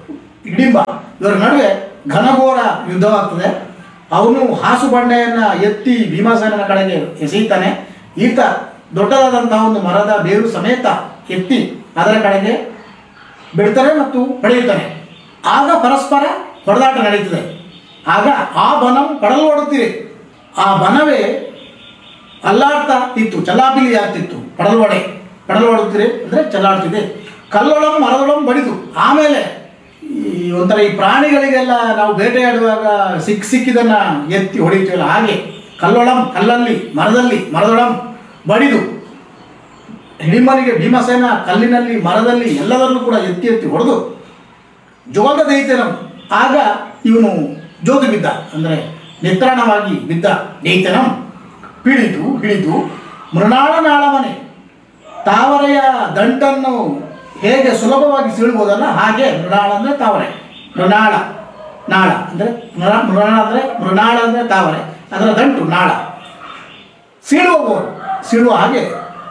ಹಿಡಿಂಬ ಇವರ ನಡುವೆ ಘನಘೋರ ಯುದ್ಧವಾಗ್ತದೆ ಅವನು ಹಾಸು ಬಂಡೆಯನ್ನು ಎತ್ತಿ ಭೀಮಸೇನನ ಕಡೆಗೆ ಎಸೆಯುತ್ತಾನೆ ಈತ ದೊಡ್ಡದಾದಂತಹ ಒಂದು ಮರದ ಬೇರು ಸಮೇತ ಎತ್ತಿ ಅದರ ಕಡೆಗೆ ಬಿಡ್ತಾರೆ ಮತ್ತು ಪಡೆಯುತ್ತಾನೆ ಆಗ ಪರಸ್ಪರ ಹೊಡೆದಾಟ ನಡೀತದೆ ಆಗ ಆ ಬನಂ ಕಡಲು ಓಡುತ್ತೀರಿ ಆ ಬನವೇ ಅಲ್ಲಾಡ್ತಾ ಇತ್ತು ಚಲಾಬಿಲಿ ಆಗ್ತಿತ್ತು ಪಡಲ್ವಡೆ ಪಡಲು ಹೊಡುತ್ತೀರಿ ಅಂದರೆ ಚಲಾಡ್ತಿದೆ ಕಲ್ಲೊಳಂ ಮರದೊಳಂ ಬಡಿದು ಆಮೇಲೆ ಈ ಒಂಥರ ಈ ಪ್ರಾಣಿಗಳಿಗೆಲ್ಲ ನಾವು ಬೇಟೆಯಾಡುವಾಗ ಸಿಕ್ ಸಿಕ್ಕಿದನ್ನ ಎತ್ತಿ ಹೊಡಿತೀವಲ್ಲ ಹಾಗೆ ಕಲ್ಲೊಳಂ ಕಲ್ಲಲ್ಲಿ ಮರದಲ್ಲಿ ಮರದೊಳಂ ಬಡಿದು ಹಿಡಿಮನಿಗೆ ಭೀಮಸೇನ ಕಲ್ಲಿನಲ್ಲಿ ಮರದಲ್ಲಿ ಎಲ್ಲದರಲ್ಲೂ ಕೂಡ ಎತ್ತಿ ಎತ್ತಿ ಹೊಡೆದು ಜೋಗ ದೈತ್ಯನಂ ಆಗ ಇವನು ಜೋಗಿ ಬಿದ್ದ ಅಂದರೆ ನಿತ್ರಾಣವಾಗಿ ಬಿದ್ದ ದೈತ್ಯನಂ ಪಿಡಿದು ಹಿಡಿದು ಮೃಣಾಳ ನಾಳಮನೆ ತಾವರೆಯ ದಂಟನ್ನು ಹೇಗೆ ಸುಲಭವಾಗಿ ಸೀಳ್ಬೋದಲ್ಲ ಹಾಗೆ ಮೃಣಾಳ ಅಂದರೆ ತಾವರೆ ಮೃಣಾಳ ನಾಳ ಅಂದರೆ ಮೃಣ ಮೃಣಾಳ ಅಂದರೆ ಮೃಣಾಳ ಅಂದರೆ ತಾವರೆ ಅದರ ದಂಟು ನಾಳ ಸೀಳುವವರು ಸೀಳುವ ಹಾಗೆ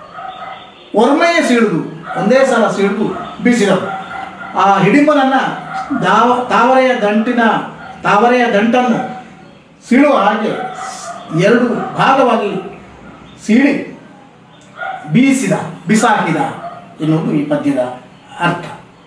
ಒರ್ಮೆಯ ಸೀಳುದು ಒಂದೇ ಸಲ ಸೀಳುದು ಬೀಸಿದವು ಆ ಹಿಡಿಂಬನನ್ನು ದಾವ ತಾವರೆಯ ದಂಟಿನ ತಾವರೆಯ ದಂಟನ್ನು ಸೀಳುವ ಹಾಗೆ ಎರಡು ಭಾಗವಾಗಿ ಸೀಳಿ ಬೀಸಿದ ಬಿಸಾಕಿದ ಎನ್ನುವುದು ಈ ಪದ್ಯದ ಅರ್ಥ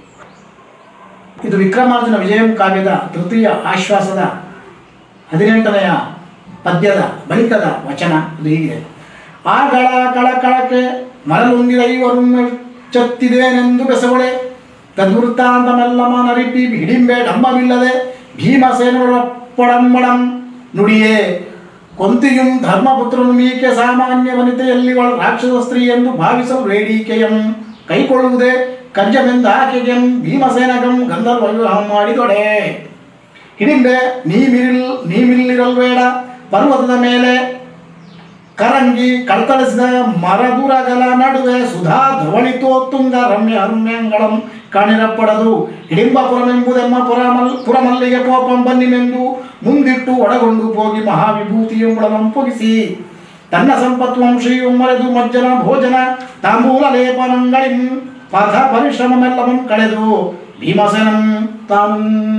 ಇದು ವಿಕ್ರಮಾರ್ಜುನ ವಿಜಯಂ ಕಾವ್ಯದ ತೃತೀಯ ಆಶ್ವಾಸದ ಹದಿನೆಂಟನೆಯ ಪದ್ಯದ ಬಳಿಕದ ವಚನ ಇದು ಹೀಗಿದೆ ಆ ಗಳ ಕಳ ಕಳಕ್ಕೆ ಮರಲುಂಗಿದ ಇವರು ಚತ್ತಿದೇನೆಂದು ಬೆಸವಳೆ ತದ್ವೃತ್ತಾಂತಮೆಲ್ಲಮ ನರಿಪಿ ಹಿಡಿಂಬೆ ಡಂಬವಿಲ್ಲದೆ ಭೀಮಸೇನರ ಪೊಡಂಬಡಂ ನುಡಿಯೇ ಕೊಂತಿಯುಂ ಧರ್ಮಪುತ್ರನು ಮೀಕೆ ಸಾಮಾನ್ಯ ವನಿತೆಯಲ್ಲಿ ಒಳ ರಾಕ್ಷಸ ಸ್ತ್ರೀ ಎಂದು ಭಾವಿಸಲು ವೇಡಿಕೆಯಂ ಕೈಕೊಳ್ಳುವುದೇ ಕಜ್ಜಮೆಂದ ಆಕೆಗೆಂ ಭೀಮಸೇನಗಂ ಗಂಧರ್ವ ವಿವಾಹ ಮಾಡಿದೊಡೆ ಹಿಡಿಂಬೆ ನೀಮಿರಿಲ್ ನೀಮಿಲ್ಲಿರಲ್ಬೇಡ ಪರ್ವತದ ಮೇಲೆ ಕರಂಗಿ ಕಳ್ತಳಿಸಿದ ಮರದುರಗಲ ನಡುವೆ ಸುಧಾ ಧವಳಿತೋತ್ತುಂಗ ರಮ್ಯ ಹರ್ಮ್ಯಂಗಳಂ ಕಾಣಿರಪ್ಪಡದು ಹಿಡಿಂಬಪುರಮೆಂಬುದೆಮ್ಮ ಪುರಮಲ್ ಪುರಮಲ್ಲಿಗೆ ಕೋಪಂ ಬನ್ನಿಮೆಂದು ಮುಂದಿಟ್ಟು ಒಳಗೊಂಡು ಹೋಗಿ ಮಹಾವಿಭೂತಿಯಂಬುಳಂ ಪೊಗಿಸಿ ತನ್ನ ಸಂಪತ್ವಂ ಶ್ರೀಯಂ ಮರೆದು ಮಜ್ಜನ ಭೋಜನ ತಾಂಬೂಲ ಲೇಪನಂಗಳಿಂ ಪಥ ಪರಿಶ್ರಮಮೆಲ್ಲವಂ ಕಳೆದು ಭೀಮಸೇನಂ ತಾನು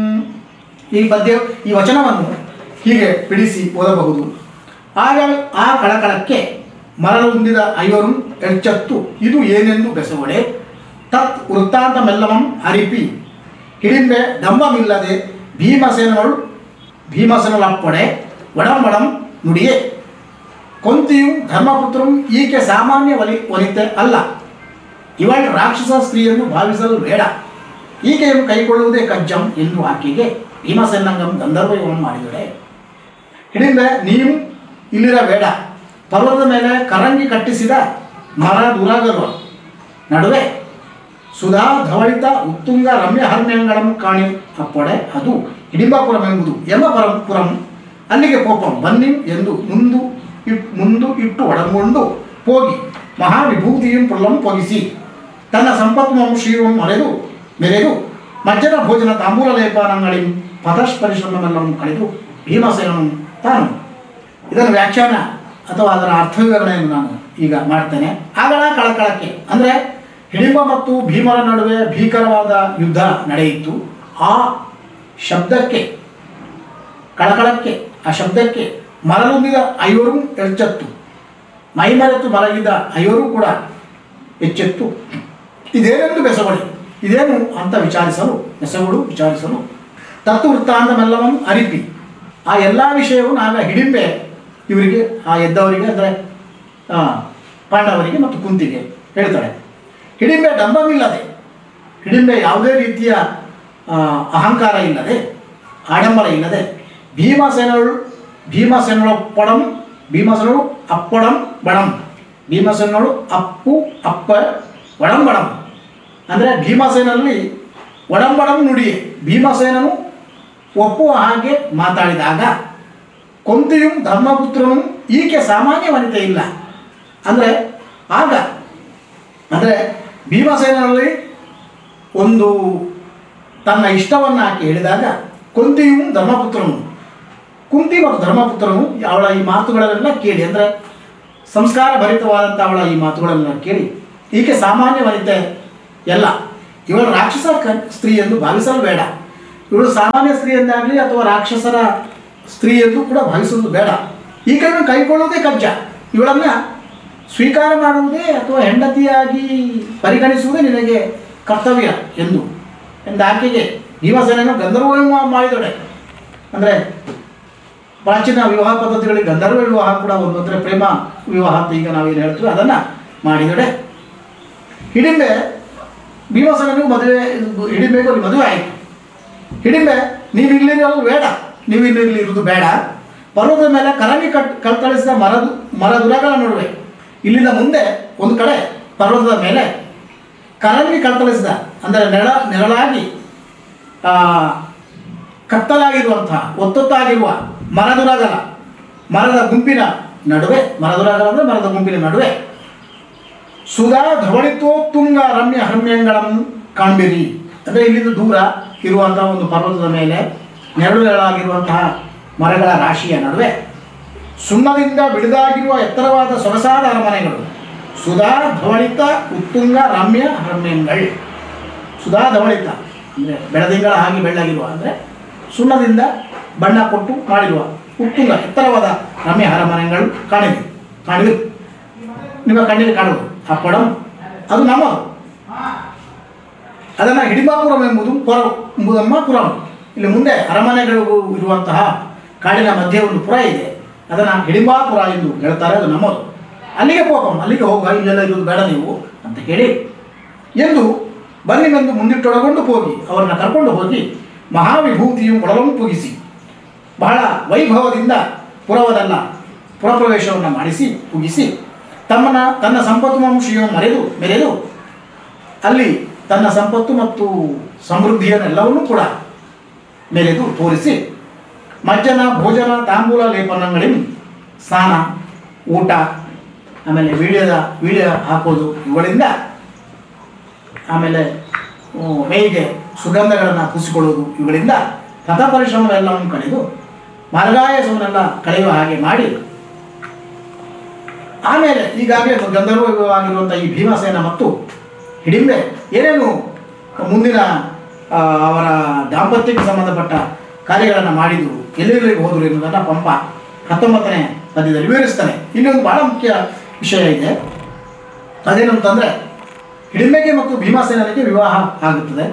ಈ ಪದ್ಯ ಈ ವಚನವನ್ನು ಹೀಗೆ ಬಿಡಿಸಿ ಓದಬಹುದು ಆಗ ಆ ಕಳಕಳಕ್ಕೆ ಮರಳು ಹೊಂದಿದ ಐವರು ಎಚ್ಚತ್ತು ಇದು ಏನೆಂದು ಬೆಸವಡೆ ತತ್ ವೃತ್ತಾಂತಮೆಲ್ಲವಂ ಅರಿಪಿ ಹಿಡಿಂಬೆ ದಂಬಮಿಲ್ಲದೆ ಭೀಮಸೇನಗಳು ಭೀಮಸೇನಲಪ್ಪಡೆ ಒಡಂಬಡಂ ನುಡಿಯೇ ಕೊಂತಿಯು ಧರ್ಮಪುತ್ರನು ಈಕೆ ಸಾಮಾನ್ಯ ವಲಿ ವನಿತೆ ಅಲ್ಲ ಇವಳು ರಾಕ್ಷಸ ಸ್ತ್ರೀಯನ್ನು ಭಾವಿಸಲು ಬೇಡ ಈಕೆಯನ್ನು ಕೈಗೊಳ್ಳುವುದೇ ಕಜ್ಜಂ ಎಂದು ಆಕೆಗೆ ಭೀಮಸೇನಂಗಂ ಗಂಧರ್ವವನ್ನು ಮಾಡಿದಳೆ ಹಿಡಿಂಬೆ ನೀವು ಇಲ್ಲಿರಬೇಡ ಪರ್ವತದ ಮೇಲೆ ಕರಂಗಿ ಕಟ್ಟಿಸಿದ ಮರ ದುರಾಗರು ನಡುವೆ ಸುಧಾ ಧವಳಿತ ಉತ್ತುಂಗ ರಮ್ಯ ಹರ್ಮ್ಯಂಗಳಂ ಕಾಣಿ ಅಪ್ಪಡೆ ಅದು ಹಿಡಿಂಬಪುರಮೆಂಬುದು ಯಮಪರಂ ಪುರಂ ಅಲ್ಲಿಗೆ ಕೋಪಂ ಬನ್ನಿ ಎಂದು ಮುಂದು ಇಟ್ ಮುಂದು ಇಟ್ಟು ಒಡಗೊಂಡು ಹೋಗಿ ಮಹಾವಿಭೂತಿಯಂ ಪುರಲಂ ಪೊಗಿಸಿ ತನ್ನ ಸಂಪತ್ಮಂ ಶ್ರೀವಂ ಮರೆದು ಮೆರೆದು ಮಜ್ಜನ ಭೋಜನ ತಾಂಬೂಲ ಲೇಪನಗಳಿಂ ಪದಶ್ ಪರಿಶ್ರಮವೆಲ್ಲವೂ ಕಳೆದು ಭೀಮಸೇನನು ತಾನು ಇದರ ವ್ಯಾಖ್ಯಾನ ಅಥವಾ ಅದರ ಅರ್ಥ ವಿವರಣೆಯನ್ನು ನಾನು ಈಗ ಮಾಡ್ತೇನೆ ಆಗಳ ಕಳಕಳಕ್ಕೆ ಅಂದರೆ ಹಿಡಿಂಬ ಮತ್ತು ಭೀಮರ ನಡುವೆ ಭೀಕರವಾದ ಯುದ್ಧ ನಡೆಯಿತು ಆ ಶಬ್ದಕ್ಕೆ ಕಳಕಳಕ್ಕೆ ಆ ಶಬ್ದಕ್ಕೆ ಮರಲುಂದಿದ ಐವರು ಎಚ್ಚತ್ತು ಮೈಮರೆತು ಮಲಗಿದ್ದ ಐವರು ಕೂಡ ಎಚ್ಚೆತ್ತು ಇದೇನೆಂದು ಬೆಸವಳಿ ಇದೇನು ಅಂತ ವಿಚಾರಿಸಲು ಬೆಸಗಳು ವಿಚಾರಿಸಲು ತತ್ವ ವೃತ್ತಾಂತಮೆಲ್ಲವನ್ನು ಅರಿಪಿ ಆ ಎಲ್ಲ ವಿಷಯವನ್ನು ಆಗ ಹಿಡಿಂಬೆ ಇವರಿಗೆ ಆ ಎದ್ದವರಿಗೆ ಅಂದರೆ ಪಾಂಡವರಿಗೆ ಮತ್ತು ಕುಂತಿಗೆ ಹೇಳ್ತಾಳೆ ಹಿಡಿಂಬೆ ಡಂಬವಿಲ್ಲದೆ ಹಿಡಿಂಬೆ ಯಾವುದೇ ರೀತಿಯ ಆ, ಅಹಂಕಾರ ಇಲ್ಲದೆ ಆಡಂಬರ ಇಲ್ಲದೆ ಭೀಮಸೇನಳು ಭೀಮಸೇನಳು ಪಡಂ ಭೀಮಸೇನಳು ಅಪ್ಪಡಂ ಬಡಂ ಭೀಮಸೇನಳು ಅಪ್ಪು ಅಪ್ಪ ಒಡಂಬಡಂ ಅಂದರೆ ಭೀಮಸೇನಲ್ಲಿ ಒಡಂಬಡಂ ನುಡಿಯೇ ಭೀಮಸೇನನು ಒಪ್ಪುವ ಹಾಗೆ ಮಾತಾಡಿದಾಗ ಕೊಂತಿಯು ಧರ್ಮಪುತ್ರನು ಈಕೆ ಸಾಮಾನ್ಯ ವನಿತೆ ಇಲ್ಲ ಅಂದರೆ ಆಗ ಅಂದರೆ ಭೀಮಸೇನಲ್ಲಿ ಒಂದು ತನ್ನ ಇಷ್ಟವನ್ನು ಆಕೆ ಹೇಳಿದಾಗ ಕುಂತಿಯು ಧರ್ಮಪುತ್ರನು ಕುಂತಿ ಮತ್ತು ಧರ್ಮಪುತ್ರನು ಅವಳ ಈ ಮಾತುಗಳನ್ನೆಲ್ಲ ಕೇಳಿ ಅಂದರೆ ಸಂಸ್ಕಾರ ಭರಿತವಾದಂಥ ಅವಳ ಈ ಮಾತುಗಳನ್ನೆಲ್ಲ ಕೇಳಿ ಈಕೆ ಸಾಮಾನ್ಯ ವನಿತೆ ಎಲ್ಲ ಇವಳು ರಾಕ್ಷಸ ಕ ಸ್ತ್ರೀ ಎಂದು ಭಾವಿಸಲು ಬೇಡ ಇವಳು ಸಾಮಾನ್ಯ ಸ್ತ್ರೀ ಎಂದಾಗಲಿ ಅಥವಾ ರಾಕ್ಷಸರ ಸ್ತ್ರೀ ಎಂದು ಕೂಡ ಭಾವಿಸುವುದು ಬೇಡ ಈಕೆಯನ್ನು ಕೈಗೊಳ್ಳುವುದೇ ಕಜ್ಜ ಇವಳನ್ನ ಸ್ವೀಕಾರ ಮಾಡುವುದೇ ಅಥವಾ ಹೆಂಡತಿಯಾಗಿ ಪರಿಗಣಿಸುವುದೇ ನಿನಗೆ ಕರ್ತವ್ಯ ಎಂದು ಎಂದು ಆಕೆಗೆ ಭೀಮಸೇನನು ಗಂಧರ್ವ ಮಾಡಿದೊಡೆ ಅಂದರೆ ಪ್ರಾಚೀನ ವಿವಾಹ ಪದ್ಧತಿಗಳಿಗೆ ಗಂಧರ್ವ ವಿವಾಹ ಕೂಡ ಒಂದು ಅಂದರೆ ಪ್ರೇಮ ವಿವಾಹ ಅಂತ ಈಗ ನಾವೇನು ಹೇಳ್ತೀವಿ ಅದನ್ನು ಮಾಡಿದೊಡೆ ಹಿಡಿಂಬೆ ಭೀಮಸೇನನಿಗೂ ಮದುವೆ ಹಿಡಿಂಬೆಗೂ ಅಲ್ಲಿ ಮದುವೆ ಆಯಿತು ಹಿಡಿಂಬೆ ನೀವು ಇಲ್ಲಿರೋದು ಬೇಡ ನೀವು ಇಲ್ಲಿ ಇರುವುದು ಬೇಡ ಪರ್ವತದ ಮೇಲೆ ಕರಂಗಿ ಕಟ್ ಕಲ್ತಳಿಸಿದ ಮರದ ಮರದುರಗಳ ನಡುವೆ ಇಲ್ಲಿಂದ ಮುಂದೆ ಒಂದು ಕಡೆ ಪರ್ವತದ ಮೇಲೆ ಕರಂಗಿ ಕಲ್ತಳಿಸಿದ ಅಂದರೆ ನೆಳ ನೆರಳಾಗಿ ಆ, ಕತ್ತಲಾಗಿರುವಂತಹ ಒತ್ತೊತ್ತಾಗಿರುವ ಮರದುರಗಲ ಮರದ ಗುಂಪಿನ ನಡುವೆ ಮರದುರಗಲ ಅಂದರೆ ಮರದ ಗುಂಪಿನ ನಡುವೆ ಸುಧಾ ಧವಳಿತೋತ್ತುಂಗ ರಮ್ಯ ಹರ್ಮ್ಯಂಗಳನ್ನು ಕಾಣ್ಬಿರಿ ಅಂದರೆ ಇಲ್ಲಿಂದ ದೂರ ಇರುವಂತಹ ಒಂದು ಪರ್ವತದ ಮೇಲೆ ನೆರಳುಗಳಾಗಿರುವಂತಹ ಮರಗಳ ರಾಶಿಯ ನಡುವೆ ಸುಣ್ಣದಿಂದ ಬಿಡಿದಾಗಿರುವ ಎತ್ತರವಾದ ಸೊಗಸಾದ ಅರಮನೆಗಳು ಸುಧಾ ಧವಳಿತ ಉತ್ತುಂಗ ರಮ್ಯ ಹರ್ಮ್ಯಂಗಳು ಸುಧಾ ಧವಳಿತ ಅಂದರೆ ಬೆಳದಿಂಗಳ ಹಾಗೆ ಬೆಳ್ಳಗಿರುವ ಅಂದರೆ ಸುಣ್ಣದಿಂದ ಬಣ್ಣ ಕೊಟ್ಟು ಮಾಡಿರುವ ಉತ್ತುಂಗ ಎತ್ತರವಾದ ರಮ್ಯ ಅರಮನೆಗಳು ಕಾಣಿವೆ ಕಾಣಿವೆ ನಿಮ್ಮ ಕಣ್ಣಿಗೆ ಕಾಣುವುದು ಆ ಪಡಂ ಅದು ನಮ್ಮದು ಅದನ್ನು ಹಿಡಿಂಬಾಪುರಂ ಎಂಬುದು ಪುರ ಎಂಬುದಮ್ಮ ಪುರಂ ಇಲ್ಲಿ ಮುಂದೆ ಅರಮನೆಗಳು ಇರುವಂತಹ ಕಾಡಿನ ಮಧ್ಯೆ ಒಂದು ಪುರ ಇದೆ ಅದನ್ನು ಹಿಡಿಂಬಾಪುರ ಎಂದು ಹೇಳ್ತಾರೆ ಅದು ನಮ್ಮದು ಅಲ್ಲಿಗೆ ಹೋಗಮ್ಮ ಅಲ್ಲಿಗೆ ಹೋಗುವ ಇಲ್ಲೆಲ್ಲ ಇರುವುದು ಬೇಡ ನೀವು ಅಂತ ಹೇಳಿ ಎಂದು ಬನ್ನಿನೆಂದು ಮುಂದಿಟ್ಟೊಳಗೊಂಡು ಹೋಗಿ ಅವರನ್ನ ಕರ್ಕೊಂಡು ಹೋಗಿ ಮಹಾವಿಭೂತಿಯು ಕೊಡಲಂ ಪುಗಿಸಿ ಬಹಳ ವೈಭವದಿಂದ ಪುರವದಲ್ಲ ಪುರಪ್ರವೇಶವನ್ನು ಮಾಡಿಸಿ ಮುಗಿಸಿ ತಮ್ಮನ ತನ್ನ ಸಂಪತ್ತು ವಂಶೀಯವನ್ನು ಮರೆದು ಮೆರೆದು ಅಲ್ಲಿ ತನ್ನ ಸಂಪತ್ತು ಮತ್ತು ಸಮೃದ್ಧಿಯನ್ನೆಲ್ಲವನ್ನೂ ಕೂಡ ಮೆರೆದು ತೋರಿಸಿ ಮಜ್ಜನ ಭೋಜನ ತಾಂಬೂಲ ಲೇಪನಗಳಿಂದ ಸ್ನಾನ ಊಟ ಆಮೇಲೆ ವೀಳ್ಯದ ವೀಳ್ಯ ಹಾಕೋದು ಇವುಗಳಿಂದ ಆಮೇಲೆ ಹ್ಮ್, ಮೇಯ್ಗೆ ಸುಗಂಧಗಳನ್ನು ಪೂಸಿಕೊಳ್ಳುವುದು ಇವುಗಳಿಂದ ಪಥ ಪರಿಶ್ರಮವೆಲ್ಲವನ್ನು ಕಳೆದು ಮಲಗಾಯಸವನ್ನೆಲ್ಲ ಕಳೆಯುವ ಹಾಗೆ ಮಾಡಿ ಆಮೇಲೆ ಈಗಾಗಲೇ ಗಂಧರ್ವವಾಗಿರುವಂಥ ಈ ಭೀಮಸೇನ ಮತ್ತು ಹಿಡಿಂಬೆ ಏನೇನು ಮುಂದಿನ ಆ, ಅವರ ದಾಂಪತ್ಯಕ್ಕೆ ಸಂಬಂಧಪಟ್ಟ ಕಾರ್ಯಗಳನ್ನು ಮಾಡಿದರು ಎಲ್ಲೆಲ್ಲಿಗೆ ಹೋದರು ಎನ್ನುವುದನ್ನು ಪಂಪ ಹತ್ತೊಂಬತ್ತನೇ ಪದ್ಯದಲ್ಲಿ ವಿವರಿಸ್ತಾನೆ ಇಲ್ಲಿ ಒಂದು ಬಹಳ ಮುಖ್ಯ ವಿಷಯ ಇದೆ ಅದೇನು ಅಂತಂದರೆ ಹಿಡಿಂಬೆಗೆ ಮತ್ತು ಭೀಮಸೇನನಿಗೆ ವಿವಾಹ ಆಗುತ್ತದೆ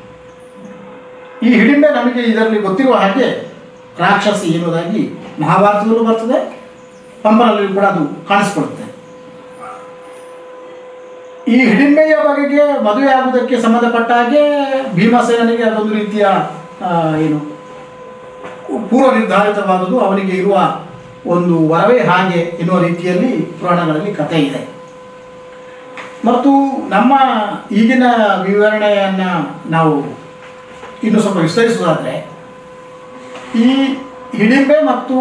ಈ ಹಿಡಿಂಬೆ ನಮಗೆ ಇದರಲ್ಲಿ ಗೊತ್ತಿರುವ ಹಾಗೆ ರಾಕ್ಷಸಿ ಎನ್ನುವುದಾಗಿ ಮಹಾಭಾರತದಲ್ಲೂ ಬರ್ತದೆ ಪಂಪನಲ್ಲಿ ಕೂಡ ಅದು ಕಾಣಿಸ್ಕೊಳ್ಳುತ್ತೆ ಈ ಹಿಡಿಂಬೆಯ ಬಗೆಗೆ ಮದುವೆ ಆಗುವುದಕ್ಕೆ ಸಂಬಂಧಪಟ್ಟ ಹಾಗೆ ಭೀಮಸೇನನಿಗೆ ಅದೊಂದು ರೀತಿಯ ಆ, ಏನು ಪೂರ್ವ ನಿರ್ಧಾರಿತವಾದುದು ಅವನಿಗೆ ಇರುವ ಒಂದು ವರವೇ ಹಾಗೆ ಎನ್ನುವ ರೀತಿಯಲ್ಲಿ ಪುರಾಣಗಳಲ್ಲಿ ಕಥೆ ಇದೆ ಮತ್ತು ನಮ್ಮ ಈಗಿನ ವಿವರಣೆಯನ್ನು ನಾವು ಇನ್ನು ಸ್ವಲ್ಪ ವಿಸ್ತರಿಸುವುದಾದರೆ ಈ ಹಿಡಿಂಬೆ ಮತ್ತು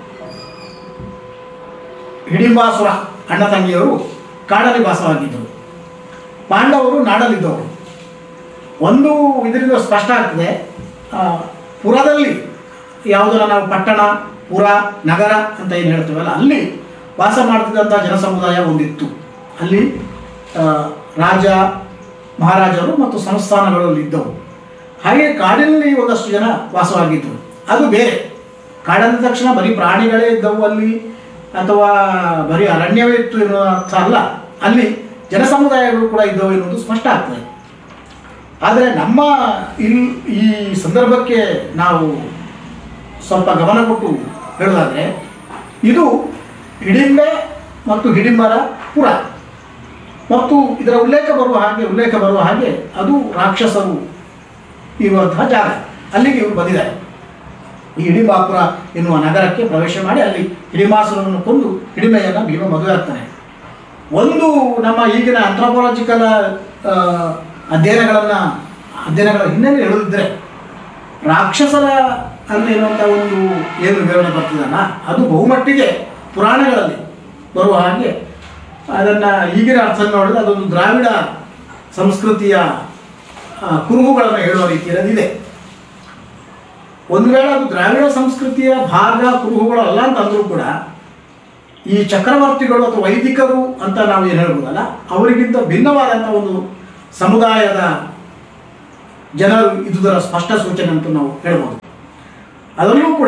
ಹಿಡಿಂಬಾಸುರ ಅಣ್ಣ ತಂಗಿಯವರು ಕಾಡಲ್ಲಿ ವಾಸವಾಗಿದ್ದರು ಪಾಂಡವರು ನಾಡಲಿದ್ದವರು ಒಂದು ಇದರಿಂದ ಸ್ಪಷ್ಟ ಆಗ್ತದೆ ಆ, ಪುರದಲ್ಲಿ ಯಾವುದನ್ನು ನಾವು ಪಟ್ಟಣ ಪುರ ನಗರ ಅಂತ ಏನು ಹೇಳ್ತೀವಲ್ಲ ಅಲ್ಲಿ ವಾಸ ಮಾಡ್ತಿದ್ದಂಥ ಜನಸಮುದಾಯ ಒಂದಿತ್ತು ಅಲ್ಲಿ ಆ, ರಾಜ ಮಹಾರಾಜರು ಮತ್ತು ಸಂಸ್ಥಾನಗಳು ಅಲ್ಲಿ ಇದ್ದವು ಹಾಗೆ ಕಾಡಿನಲ್ಲಿ ಒಂದಷ್ಟು ಜನ ವಾಸವಾಗಿದ್ದರು ಅದು ಬೇರೆ ಕಾಡಂದ ತಕ್ಷಣ ಬರೀ ಪ್ರಾಣಿಗಳೇ ಇದ್ದವು ಅಲ್ಲಿ ಅಥವಾ ಬರೀ ಅರಣ್ಯವೇ ಇತ್ತು ಎನ್ನುವ ಅರ್ಥ ಅಲ್ಲ ಅಲ್ಲಿ ಜನಸಮುದಾಯಗಳು ಕೂಡ ಇದ್ದವು ಎನ್ನುವುದು ಸ್ಪಷ್ಟ ಆಗ್ತದೆ ಆದರೆ ನಮ್ಮ ಇಲ್ಲಿ ಈ ಸಂದರ್ಭಕ್ಕೆ ನಾವು ಸ್ವಲ್ಪ ಗಮನ ಕೊಟ್ಟು ಹೇಳೋದಾದರೆ ಇದು ಹಿಡಿಂಬೆ ಮತ್ತು ಹಿಡಿಂಬರ ಪುರ ಮತ್ತು ಇದರ ಉಲ್ಲೇಖ ಬರುವ ಹಾಗೆ ಉಲ್ಲೇಖ ಬರುವ ಹಾಗೆ ಅದು ರಾಕ್ಷಸರು ಇರುವಂತಹ ಜಾಗ ಅಲ್ಲಿಗೆ ಇವರು ಬಂದಿದ್ದಾರೆ ಈ ಹಿಡಿಂಬಾಪುರ ಎನ್ನುವ ನಗರಕ್ಕೆ ಪ್ರವೇಶ ಮಾಡಿ ಅಲ್ಲಿ ಹಿಡಿಂಬಾಸುರನನ್ನು ಕೊಂದು ಹಿಡಿಮೆಯನ್ನು ಭೀಮ ಮದುವೆ ಆಗ್ತಾನೆ ಒಂದು ನಮ್ಮ ಈಗಿನ ಆಂಥ್ರೋಪಾಲಜಿಕಲ್ ಅಧ್ಯಯನಗಳನ್ನು ಅಧ್ಯಯನಗಳ ಹಿನ್ನೆಲೆ ಹೇಳುತ್ತಿದ್ದರೆ ರಾಕ್ಷಸರ ಅಲ್ಲಿರುವಂಥ ಒಂದು ಏನು ವಿವರಣೆ ಬರ್ತದಲ್ಲ ಅದು ಬಹುಮಟ್ಟಿಗೆ ಪುರಾಣಗಳಲ್ಲಿ ಬರುವ ಹಾಗೆ ಅದನ್ನು ಈಗಿನ ಅರ್ಥ ನೋಡಿದ್ರೆ ಅದೊಂದು ದ್ರಾವಿಡ ಸಂಸ್ಕೃತಿಯ ಆ, ಕುರುಹುಗಳನ್ನು ಹೇಳುವ ರೀತಿಯಲ್ಲಿ ಇದೆ ಒಂದು ವೇಳೆ ಅದು ದ್ರಾವಿಡ ಸಂಸ್ಕೃತಿಯ ಭಾಗ ಕುರುಹುಗಳಲ್ಲ ಅಂತ ಅಂದರೂ ಕೂಡ ಈ ಚಕ್ರವರ್ತಿಗಳು ಅಥವಾ ವೈದಿಕರು ಅಂತ ನಾವು ಏನು ಹೇಳ್ಬೋದಲ್ಲ ಅವರಿಗಿಂತ ಭಿನ್ನವಾದಂಥ ಒಂದು ಸಮುದಾಯದ ಜನರು ಇದುದರ ಸ್ಪಷ್ಟ ಸೂಚನೆ ಅಂತ ನಾವು ಹೇಳ್ಬೋದು ಅದರಲ್ಲೂ ಕೂಡ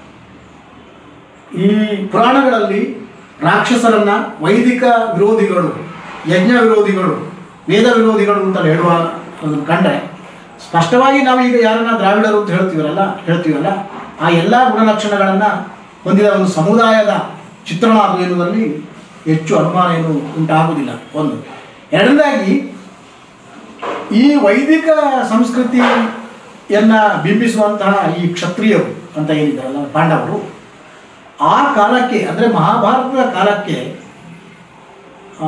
ಈ ಪುರಾಣಗಳಲ್ಲಿ ರಾಕ್ಷಸರನ್ನ ವೈದಿಕ ವಿರೋಧಿಗಳು ಯಜ್ಞ ವಿರೋಧಿಗಳು ವೇದ ವಿರೋಧಿಗಳು ಅಂತ ಹೇಳುವ ಅದನ್ನು ಕಂಡ್ರೆ ಸ್ಪಷ್ಟವಾಗಿ ನಾವು ಈಗ ಯಾರನ್ನ ದ್ರಾವಿಡರು ಅಂತ ಹೇಳ್ತೀವಲ್ಲ ಹೇಳ್ತೀವಲ್ಲ ಆ ಎಲ್ಲ ಗುಣಲಕ್ಷಣಗಳನ್ನು ಹೊಂದಿದ ಒಂದು ಸಮುದಾಯದ ಚಿತ್ರಣ ಅದು ಎನ್ನುವುದರಲ್ಲಿ ಹೆಚ್ಚು ಅನುಮಾನ ಏನು ಉಂಟಾಗುವುದಿಲ್ಲ ಒಂದು ಎರಡನೇದಾಗಿ ಈ ವೈದಿಕ ಸಂಸ್ಕೃತಿಯನ್ನ ಬಿಂಬಿಸುವಂತಹ ಈ ಕ್ಷತ್ರಿಯರು ಅಂತ ಏನಿದ್ದಾರಲ್ಲ ಪಾಂಡವರು ಆ ಕಾಲಕ್ಕೆ ಅಂದರೆ ಮಹಾಭಾರತದ ಕಾಲಕ್ಕೆ ಆ,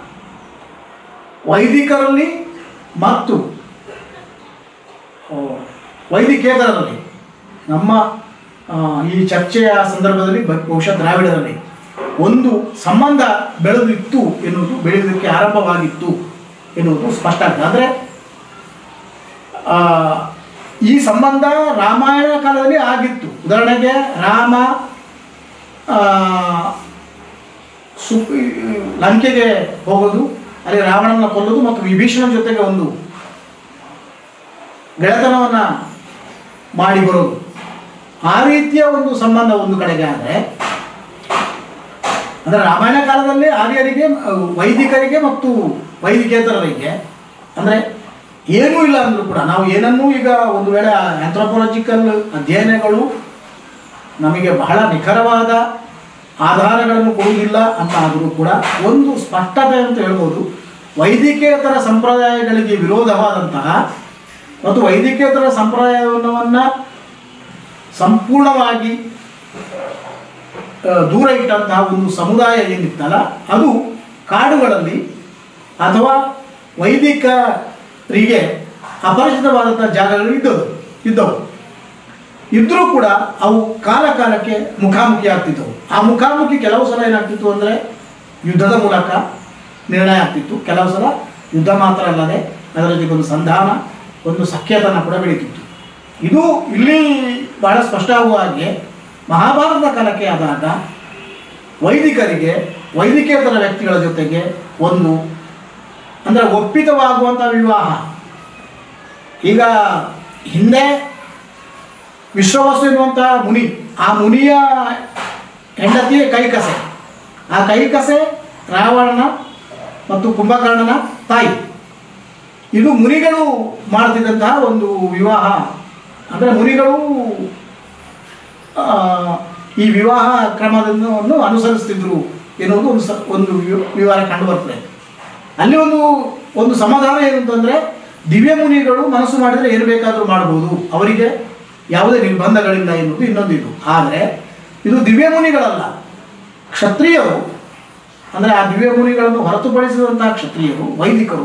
ವೈದಿಕರಲ್ಲಿ ಮತ್ತು ಆ, ವೈದಿಕೇತರರಲ್ಲಿ ನಮ್ಮ ಆ, ಈ ಚರ್ಚೆಯ ಸಂದರ್ಭದಲ್ಲಿ ಬ- ಬಹುಶಃ ದ್ರಾವಿಡರಲ್ಲಿ ಒಂದು ಸಂಬಂಧ ಬೆಳೆದಿತ್ತು ಎನ್ನುವುದು ಬೆಳೆಯೋದಕ್ಕೆ ಆರಂಭವಾಗಿತ್ತು ಎನ್ನುವುದು ಸ್ಪಷ್ಟ ಆಗ್ತದೆ ಅಂದರೆ ಆ, ಈ ಸಂಬಂಧ ರಾಮಾಯಣ ಕಾಲದಲ್ಲಿ ಆಗಿತ್ತು ಉದಾಹರಣೆಗೆ ರಾಮ ಆ, ಸು ಲಂಕೆಗೆ ಹೋಗೋದು ಅಲ್ಲಿ ರಾವಣನ ಕೊಲ್ಲೋದು ಮತ್ತು ವಿಭೀಷಣ ಜೊತೆಗೆ ಒಂದು ಗೆಳೆತನವನ್ನು ಮಾಡಿ ಬರೋದು ಆ ರೀತಿಯ ಒಂದು ಸಂಬಂಧ ಒಂದು ಕಡೆಗೆ ಆದರೆ ಅಂದರೆ ರಾಮಾಯಣ ಕಾಲದಲ್ಲಿ ಆರ್ಯರಿಗೆ ಅಹ್, ವೈದಿಕರಿಗೆ ಮತ್ತು ವೈದಿಕೇತರರಿಗೆ ಅಂದರೆ ಏನೂ ಇಲ್ಲ ಅಂದರೂ ಕೂಡ ನಾವು ಏನನ್ನೂ ಈಗ ಒಂದು ವೇಳೆ ಆಂಥ್ರೋಪಾಲಜಿಕಲ್ ಅಧ್ಯಯನಗಳು ನಮಗೆ ಬಹಳ ನಿಖರವಾದ ಆಧಾರಗಳನ್ನು ಕೊಡುವುದಿಲ್ಲ ಅಂತ ಆದರೂ ಕೂಡ ಒಂದು ಸ್ಪಷ್ಟತೆ ಅಂತ ಹೇಳ್ಬೋದು ವೈದಿಕೇತರ ಸಂಪ್ರದಾಯಗಳಿಗೆ ವಿರೋಧವಾದಂತಹ ಮತ್ತು ವೈದಿಕೇತರ ಸಂಪ್ರದಾಯವನ್ನು ಸಂಪೂರ್ಣವಾಗಿ ಆ, ದೂರ ಇಟ್ಟಂತಹ ಒಂದು ಸಮುದಾಯ ಏನಿತ್ತಲ್ಲ ಅದು ಕಾಡುಗಳಲ್ಲಿ ಅಥವಾ ವೈದಿಕರಿಗೆ ಅಪರಿಚಿತವಾದಂಥ ಜಾಗಗಳು ಇದ್ದವು ಇದ್ದವು ಇದ್ದರೂ ಕೂಡ ಅವು ಕಾಲ ಕಾಲಕ್ಕೆ ಮುಖಾಮುಖಿ ಆಗ್ತಿದ್ದವು ಆ ಮುಖಾಮುಖಿ ಕೆಲವು ಸಲ ಏನಾಗ್ತಿತ್ತು ಅಂದರೆ ಯುದ್ಧದ ಮೂಲಕ ನಿರ್ಣಯ ಆಗ್ತಿತ್ತು ಕೆಲವು ಸಲ ಯುದ್ಧ ಮಾತ್ರ ಅಲ್ಲದೆ ಅದರ ಜೊತೆಗೆ ಒಂದು ಸಂಧಾನ ಒಂದು ಸಖ್ಯತನ ಕೂಡ ಬೆಳೀತಿತ್ತು ಇದು ಇಲ್ಲಿ ಬಹಳ ಸ್ಪಷ್ಟ ಆಗುವ ಹಾಗೆ ಮಹಾಭಾರತದ ಕಾಲಕ್ಕೆ ಆದಾಗ ವೈದಿಕರಿಗೆ ವೈದಿಕೇತರ ವ್ಯಕ್ತಿಗಳ ಜೊತೆಗೆ ಒಂದು ಅಂದರೆ ಒಪ್ಪಿತವಾಗುವಂಥ ವಿವಾಹ ಈಗ ಹಿಂದೆ ವಿಶ್ವವಸು ಎನ್ನುವಂತಹ ಮುನಿ ಆ ಮುನಿಯ ಹೆಂಡತಿಯೇ ಕೈಕಸೆ ಆ ಕೈಕಸೆ ರಾವಣನ ಮತ್ತು ಕುಂಭಕರ್ಣನ ತಾಯಿ ಇದು ಮುನಿಗಳು ಮಾಡ್ತಿದ್ದಂತಹ ಒಂದು ವಿವಾಹ ಅಂದರೆ ಮುನಿಗಳು ಆ, ಈ ವಿವಾಹ ಕ್ರಮವನ್ನು ಅನುಸರಿಸ್ತಿದ್ರು ಎನ್ನುವುದು ಒಂದು ಸ ಒಂದು ವಿ- ವಿವರ ಕಂಡು ಬರ್ತದೆ ಅಲ್ಲಿ ಒಂದು ಒಂದು ಸಮಾಧಾನ ಏನು ಅಂತಂದರೆ ದಿವ್ಯ ಮುನಿಗಳು ಮನಸ್ಸು ಮಾಡಿದರೆ ಏನು ಬೇಕಾದರೂ ಮಾಡ್ಬೋದು ಅವರಿಗೆ ಯಾವುದೇ ನಿರ್ಬಂಧಗಳಿಲ್ಲ ಎನ್ನುವುದು ಇನ್ನೊಂದು ಇದು ಆದರೆ ಇದು ದಿವ್ಯ ಮುನಿಗಳಲ್ಲ ಕ್ಷತ್ರಿಯರು ಅಂದರೆ ಆ ದಿವ್ಯ ಮುನಿಗಳನ್ನು ಹೊರತುಪಡಿಸಿದಂತಹ ಕ್ಷತ್ರಿಯರು ವೈದಿಕರು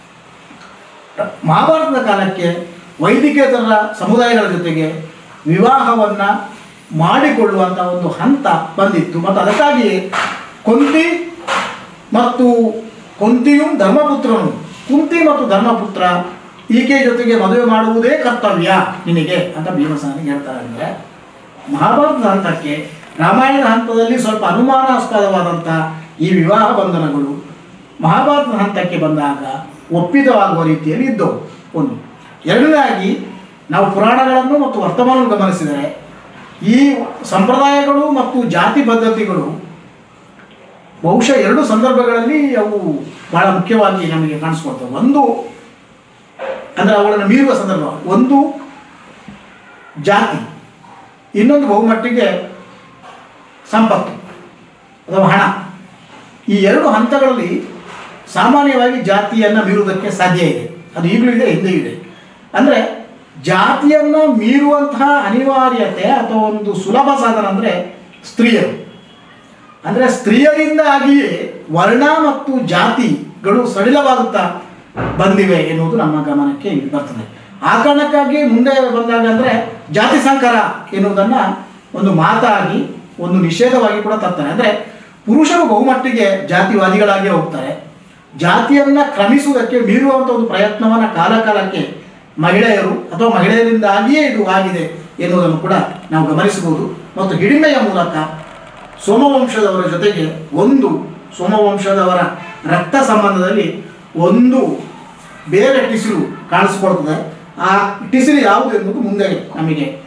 ಮಹಾಭಾರತದ ಕಾಲಕ್ಕೆ ವೈದಿಕೇತರ ಸಮುದಾಯಗಳ ಜೊತೆಗೆ ವಿವಾಹವನ್ನು ಮಾಡಿಕೊಳ್ಳುವಂಥ ಒಂದು ಹಂತ ಬಂದಿತ್ತು ಮತ್ತು ಅದಕ್ಕಾಗಿ ಕೊಂತಿ ಮತ್ತು ಕೊಂತಿಯು ಧರ್ಮಪುತ್ರನು ಕುಂತಿ ಮತ್ತು ಧರ್ಮಪುತ್ರ ಈಕೆ ಜೊತೆಗೆ ಮದುವೆ ಮಾಡುವುದೇ ಕರ್ತವ್ಯ ನಿನಗೆ ಅಂತ ಭೀಮಸೇನಿಗೆ ಹೇಳ್ತಾರೆ ಅಂದರೆ ಮಹಾಭಾರತದ ಹಂತಕ್ಕೆ ರಾಮಾಯಣದ ಹಂತದಲ್ಲಿ ಸ್ವಲ್ಪ ಅನುಮಾನಾಸ್ಪದವಾದಂಥ ಈ ವಿವಾಹ ಬಂಧನಗಳು ಮಹಾಭಾರತದ ಹಂತಕ್ಕೆ ಬಂದಾಗ ಒಪ್ಪಿತವಾಗುವ ರೀತಿಯಲ್ಲಿ ಇದ್ದವು ಒಂದು ಎರಡನೇದಾಗಿ ನಾವು ಪುರಾಣಗಳನ್ನು ಮತ್ತು ವರ್ತಮಾನವನ್ನು ಗಮನಿಸಿದರೆ ಈ ಸಂಪ್ರದಾಯಗಳು ಮತ್ತು ಜಾತಿ ಪದ್ಧತಿಗಳು ಬಹುಶಃ ಎರಡು ಸಂದರ್ಭಗಳಲ್ಲಿ ಅವು ಬಹಳ ಮುಖ್ಯವಾಗಿ ನಮಗೆ ಕಾಣಿಸ್ಕೊಳ್ತವೆ ಒಂದು ಅಂದರೆ ಅವುಗಳನ್ನು ಮೀರುವ ಸಂದರ್ಭ ಒಂದು ಜಾತಿ ಇನ್ನೊಂದು ಬಹುಮಟ್ಟಿಗೆ ಸಂಪತ್ತು ಅಥವಾ ಹಣ ಈ ಎರಡು ಹಂತಗಳಲ್ಲಿ ಸಾಮಾನ್ಯವಾಗಿ ಜಾತಿಯನ್ನು ಮೀರುವುದಕ್ಕೆ ಸಾಧ್ಯ ಇದೆ ಅದು ಈಗಲೂ ಇದೆ ಹಿಂದೆ ಇದೆ ಅಂದರೆ ಜಾತಿಯನ್ನು ಮೀರುವಂತಹ ಅನಿವಾರ್ಯತೆ ಅಥವಾ ಒಂದು ಸುಲಭ ಸಾಧನ ಅಂದರೆ ಸ್ತ್ರೀಯರು ಅಂದರೆ ಸ್ತ್ರೀಯರಿಂದಾಗಿಯೇ ವರ್ಣ ಮತ್ತು ಜಾತಿಗಳು ಸಡಿಲವಾಗುತ್ತಾ ಬಂದಿವೆ ಎನ್ನುವುದು ನಮ್ಮ ಗಮನಕ್ಕೆ ಇಲ್ಲಿ ಬರ್ತದೆ ಆ ಕಾರಣಕ್ಕಾಗಿ ಮುಂದೆ ಬಂದಾಗ ಅಂದರೆ ಜಾತಿ ಸಂಕರ ಎನ್ನುವುದನ್ನು ಒಂದು ಮಾತಾಗಿ ಒಂದು ನಿಷೇಧವಾಗಿ ಕೂಡ ತರ್ತಾರೆ ಅಂದರೆ ಪುರುಷರು ಬಹುಮಟ್ಟಿಗೆ ಜಾತಿವಾದಿಗಳಾಗಿಯೇ ಹೋಗ್ತಾರೆ ಜಾತಿಯನ್ನು ಕ್ರಮಿಸುವುದಕ್ಕೆ ಮೀರುವಂಥ ಒಂದು ಪ್ರಯತ್ನವನ್ನು ಕಾಲ ಕಾಲಕ್ಕೆ ಮಹಿಳೆಯರು ಅಥವಾ ಮಹಿಳೆಯರಿಂದಾಗಿಯೇ ಇದು ಆಗಿದೆ ಎನ್ನುವುದನ್ನು ಕೂಡ ನಾವು ಗಮನಿಸಬಹುದು ಮತ್ತು ಹಿಡಿಮೆಯ ಮೂಲಕ ಸೋಮವಂಶದವರ ಜೊತೆಗೆ ಒಂದು ಸೋಮವಂಶದವರ ರಕ್ತ ಸಂಬಂಧದಲ್ಲಿ ಒಂದು ಬೇರೆ ಟಿಸಿಲು ಕಾಣಿಸ್ಕೊಳ್ತದೆ ಆ ಟಿಸಿರಿ ಯಾವುದು ಎನ್ನುವುದು ಮುಂದೆ ನಮಗೆ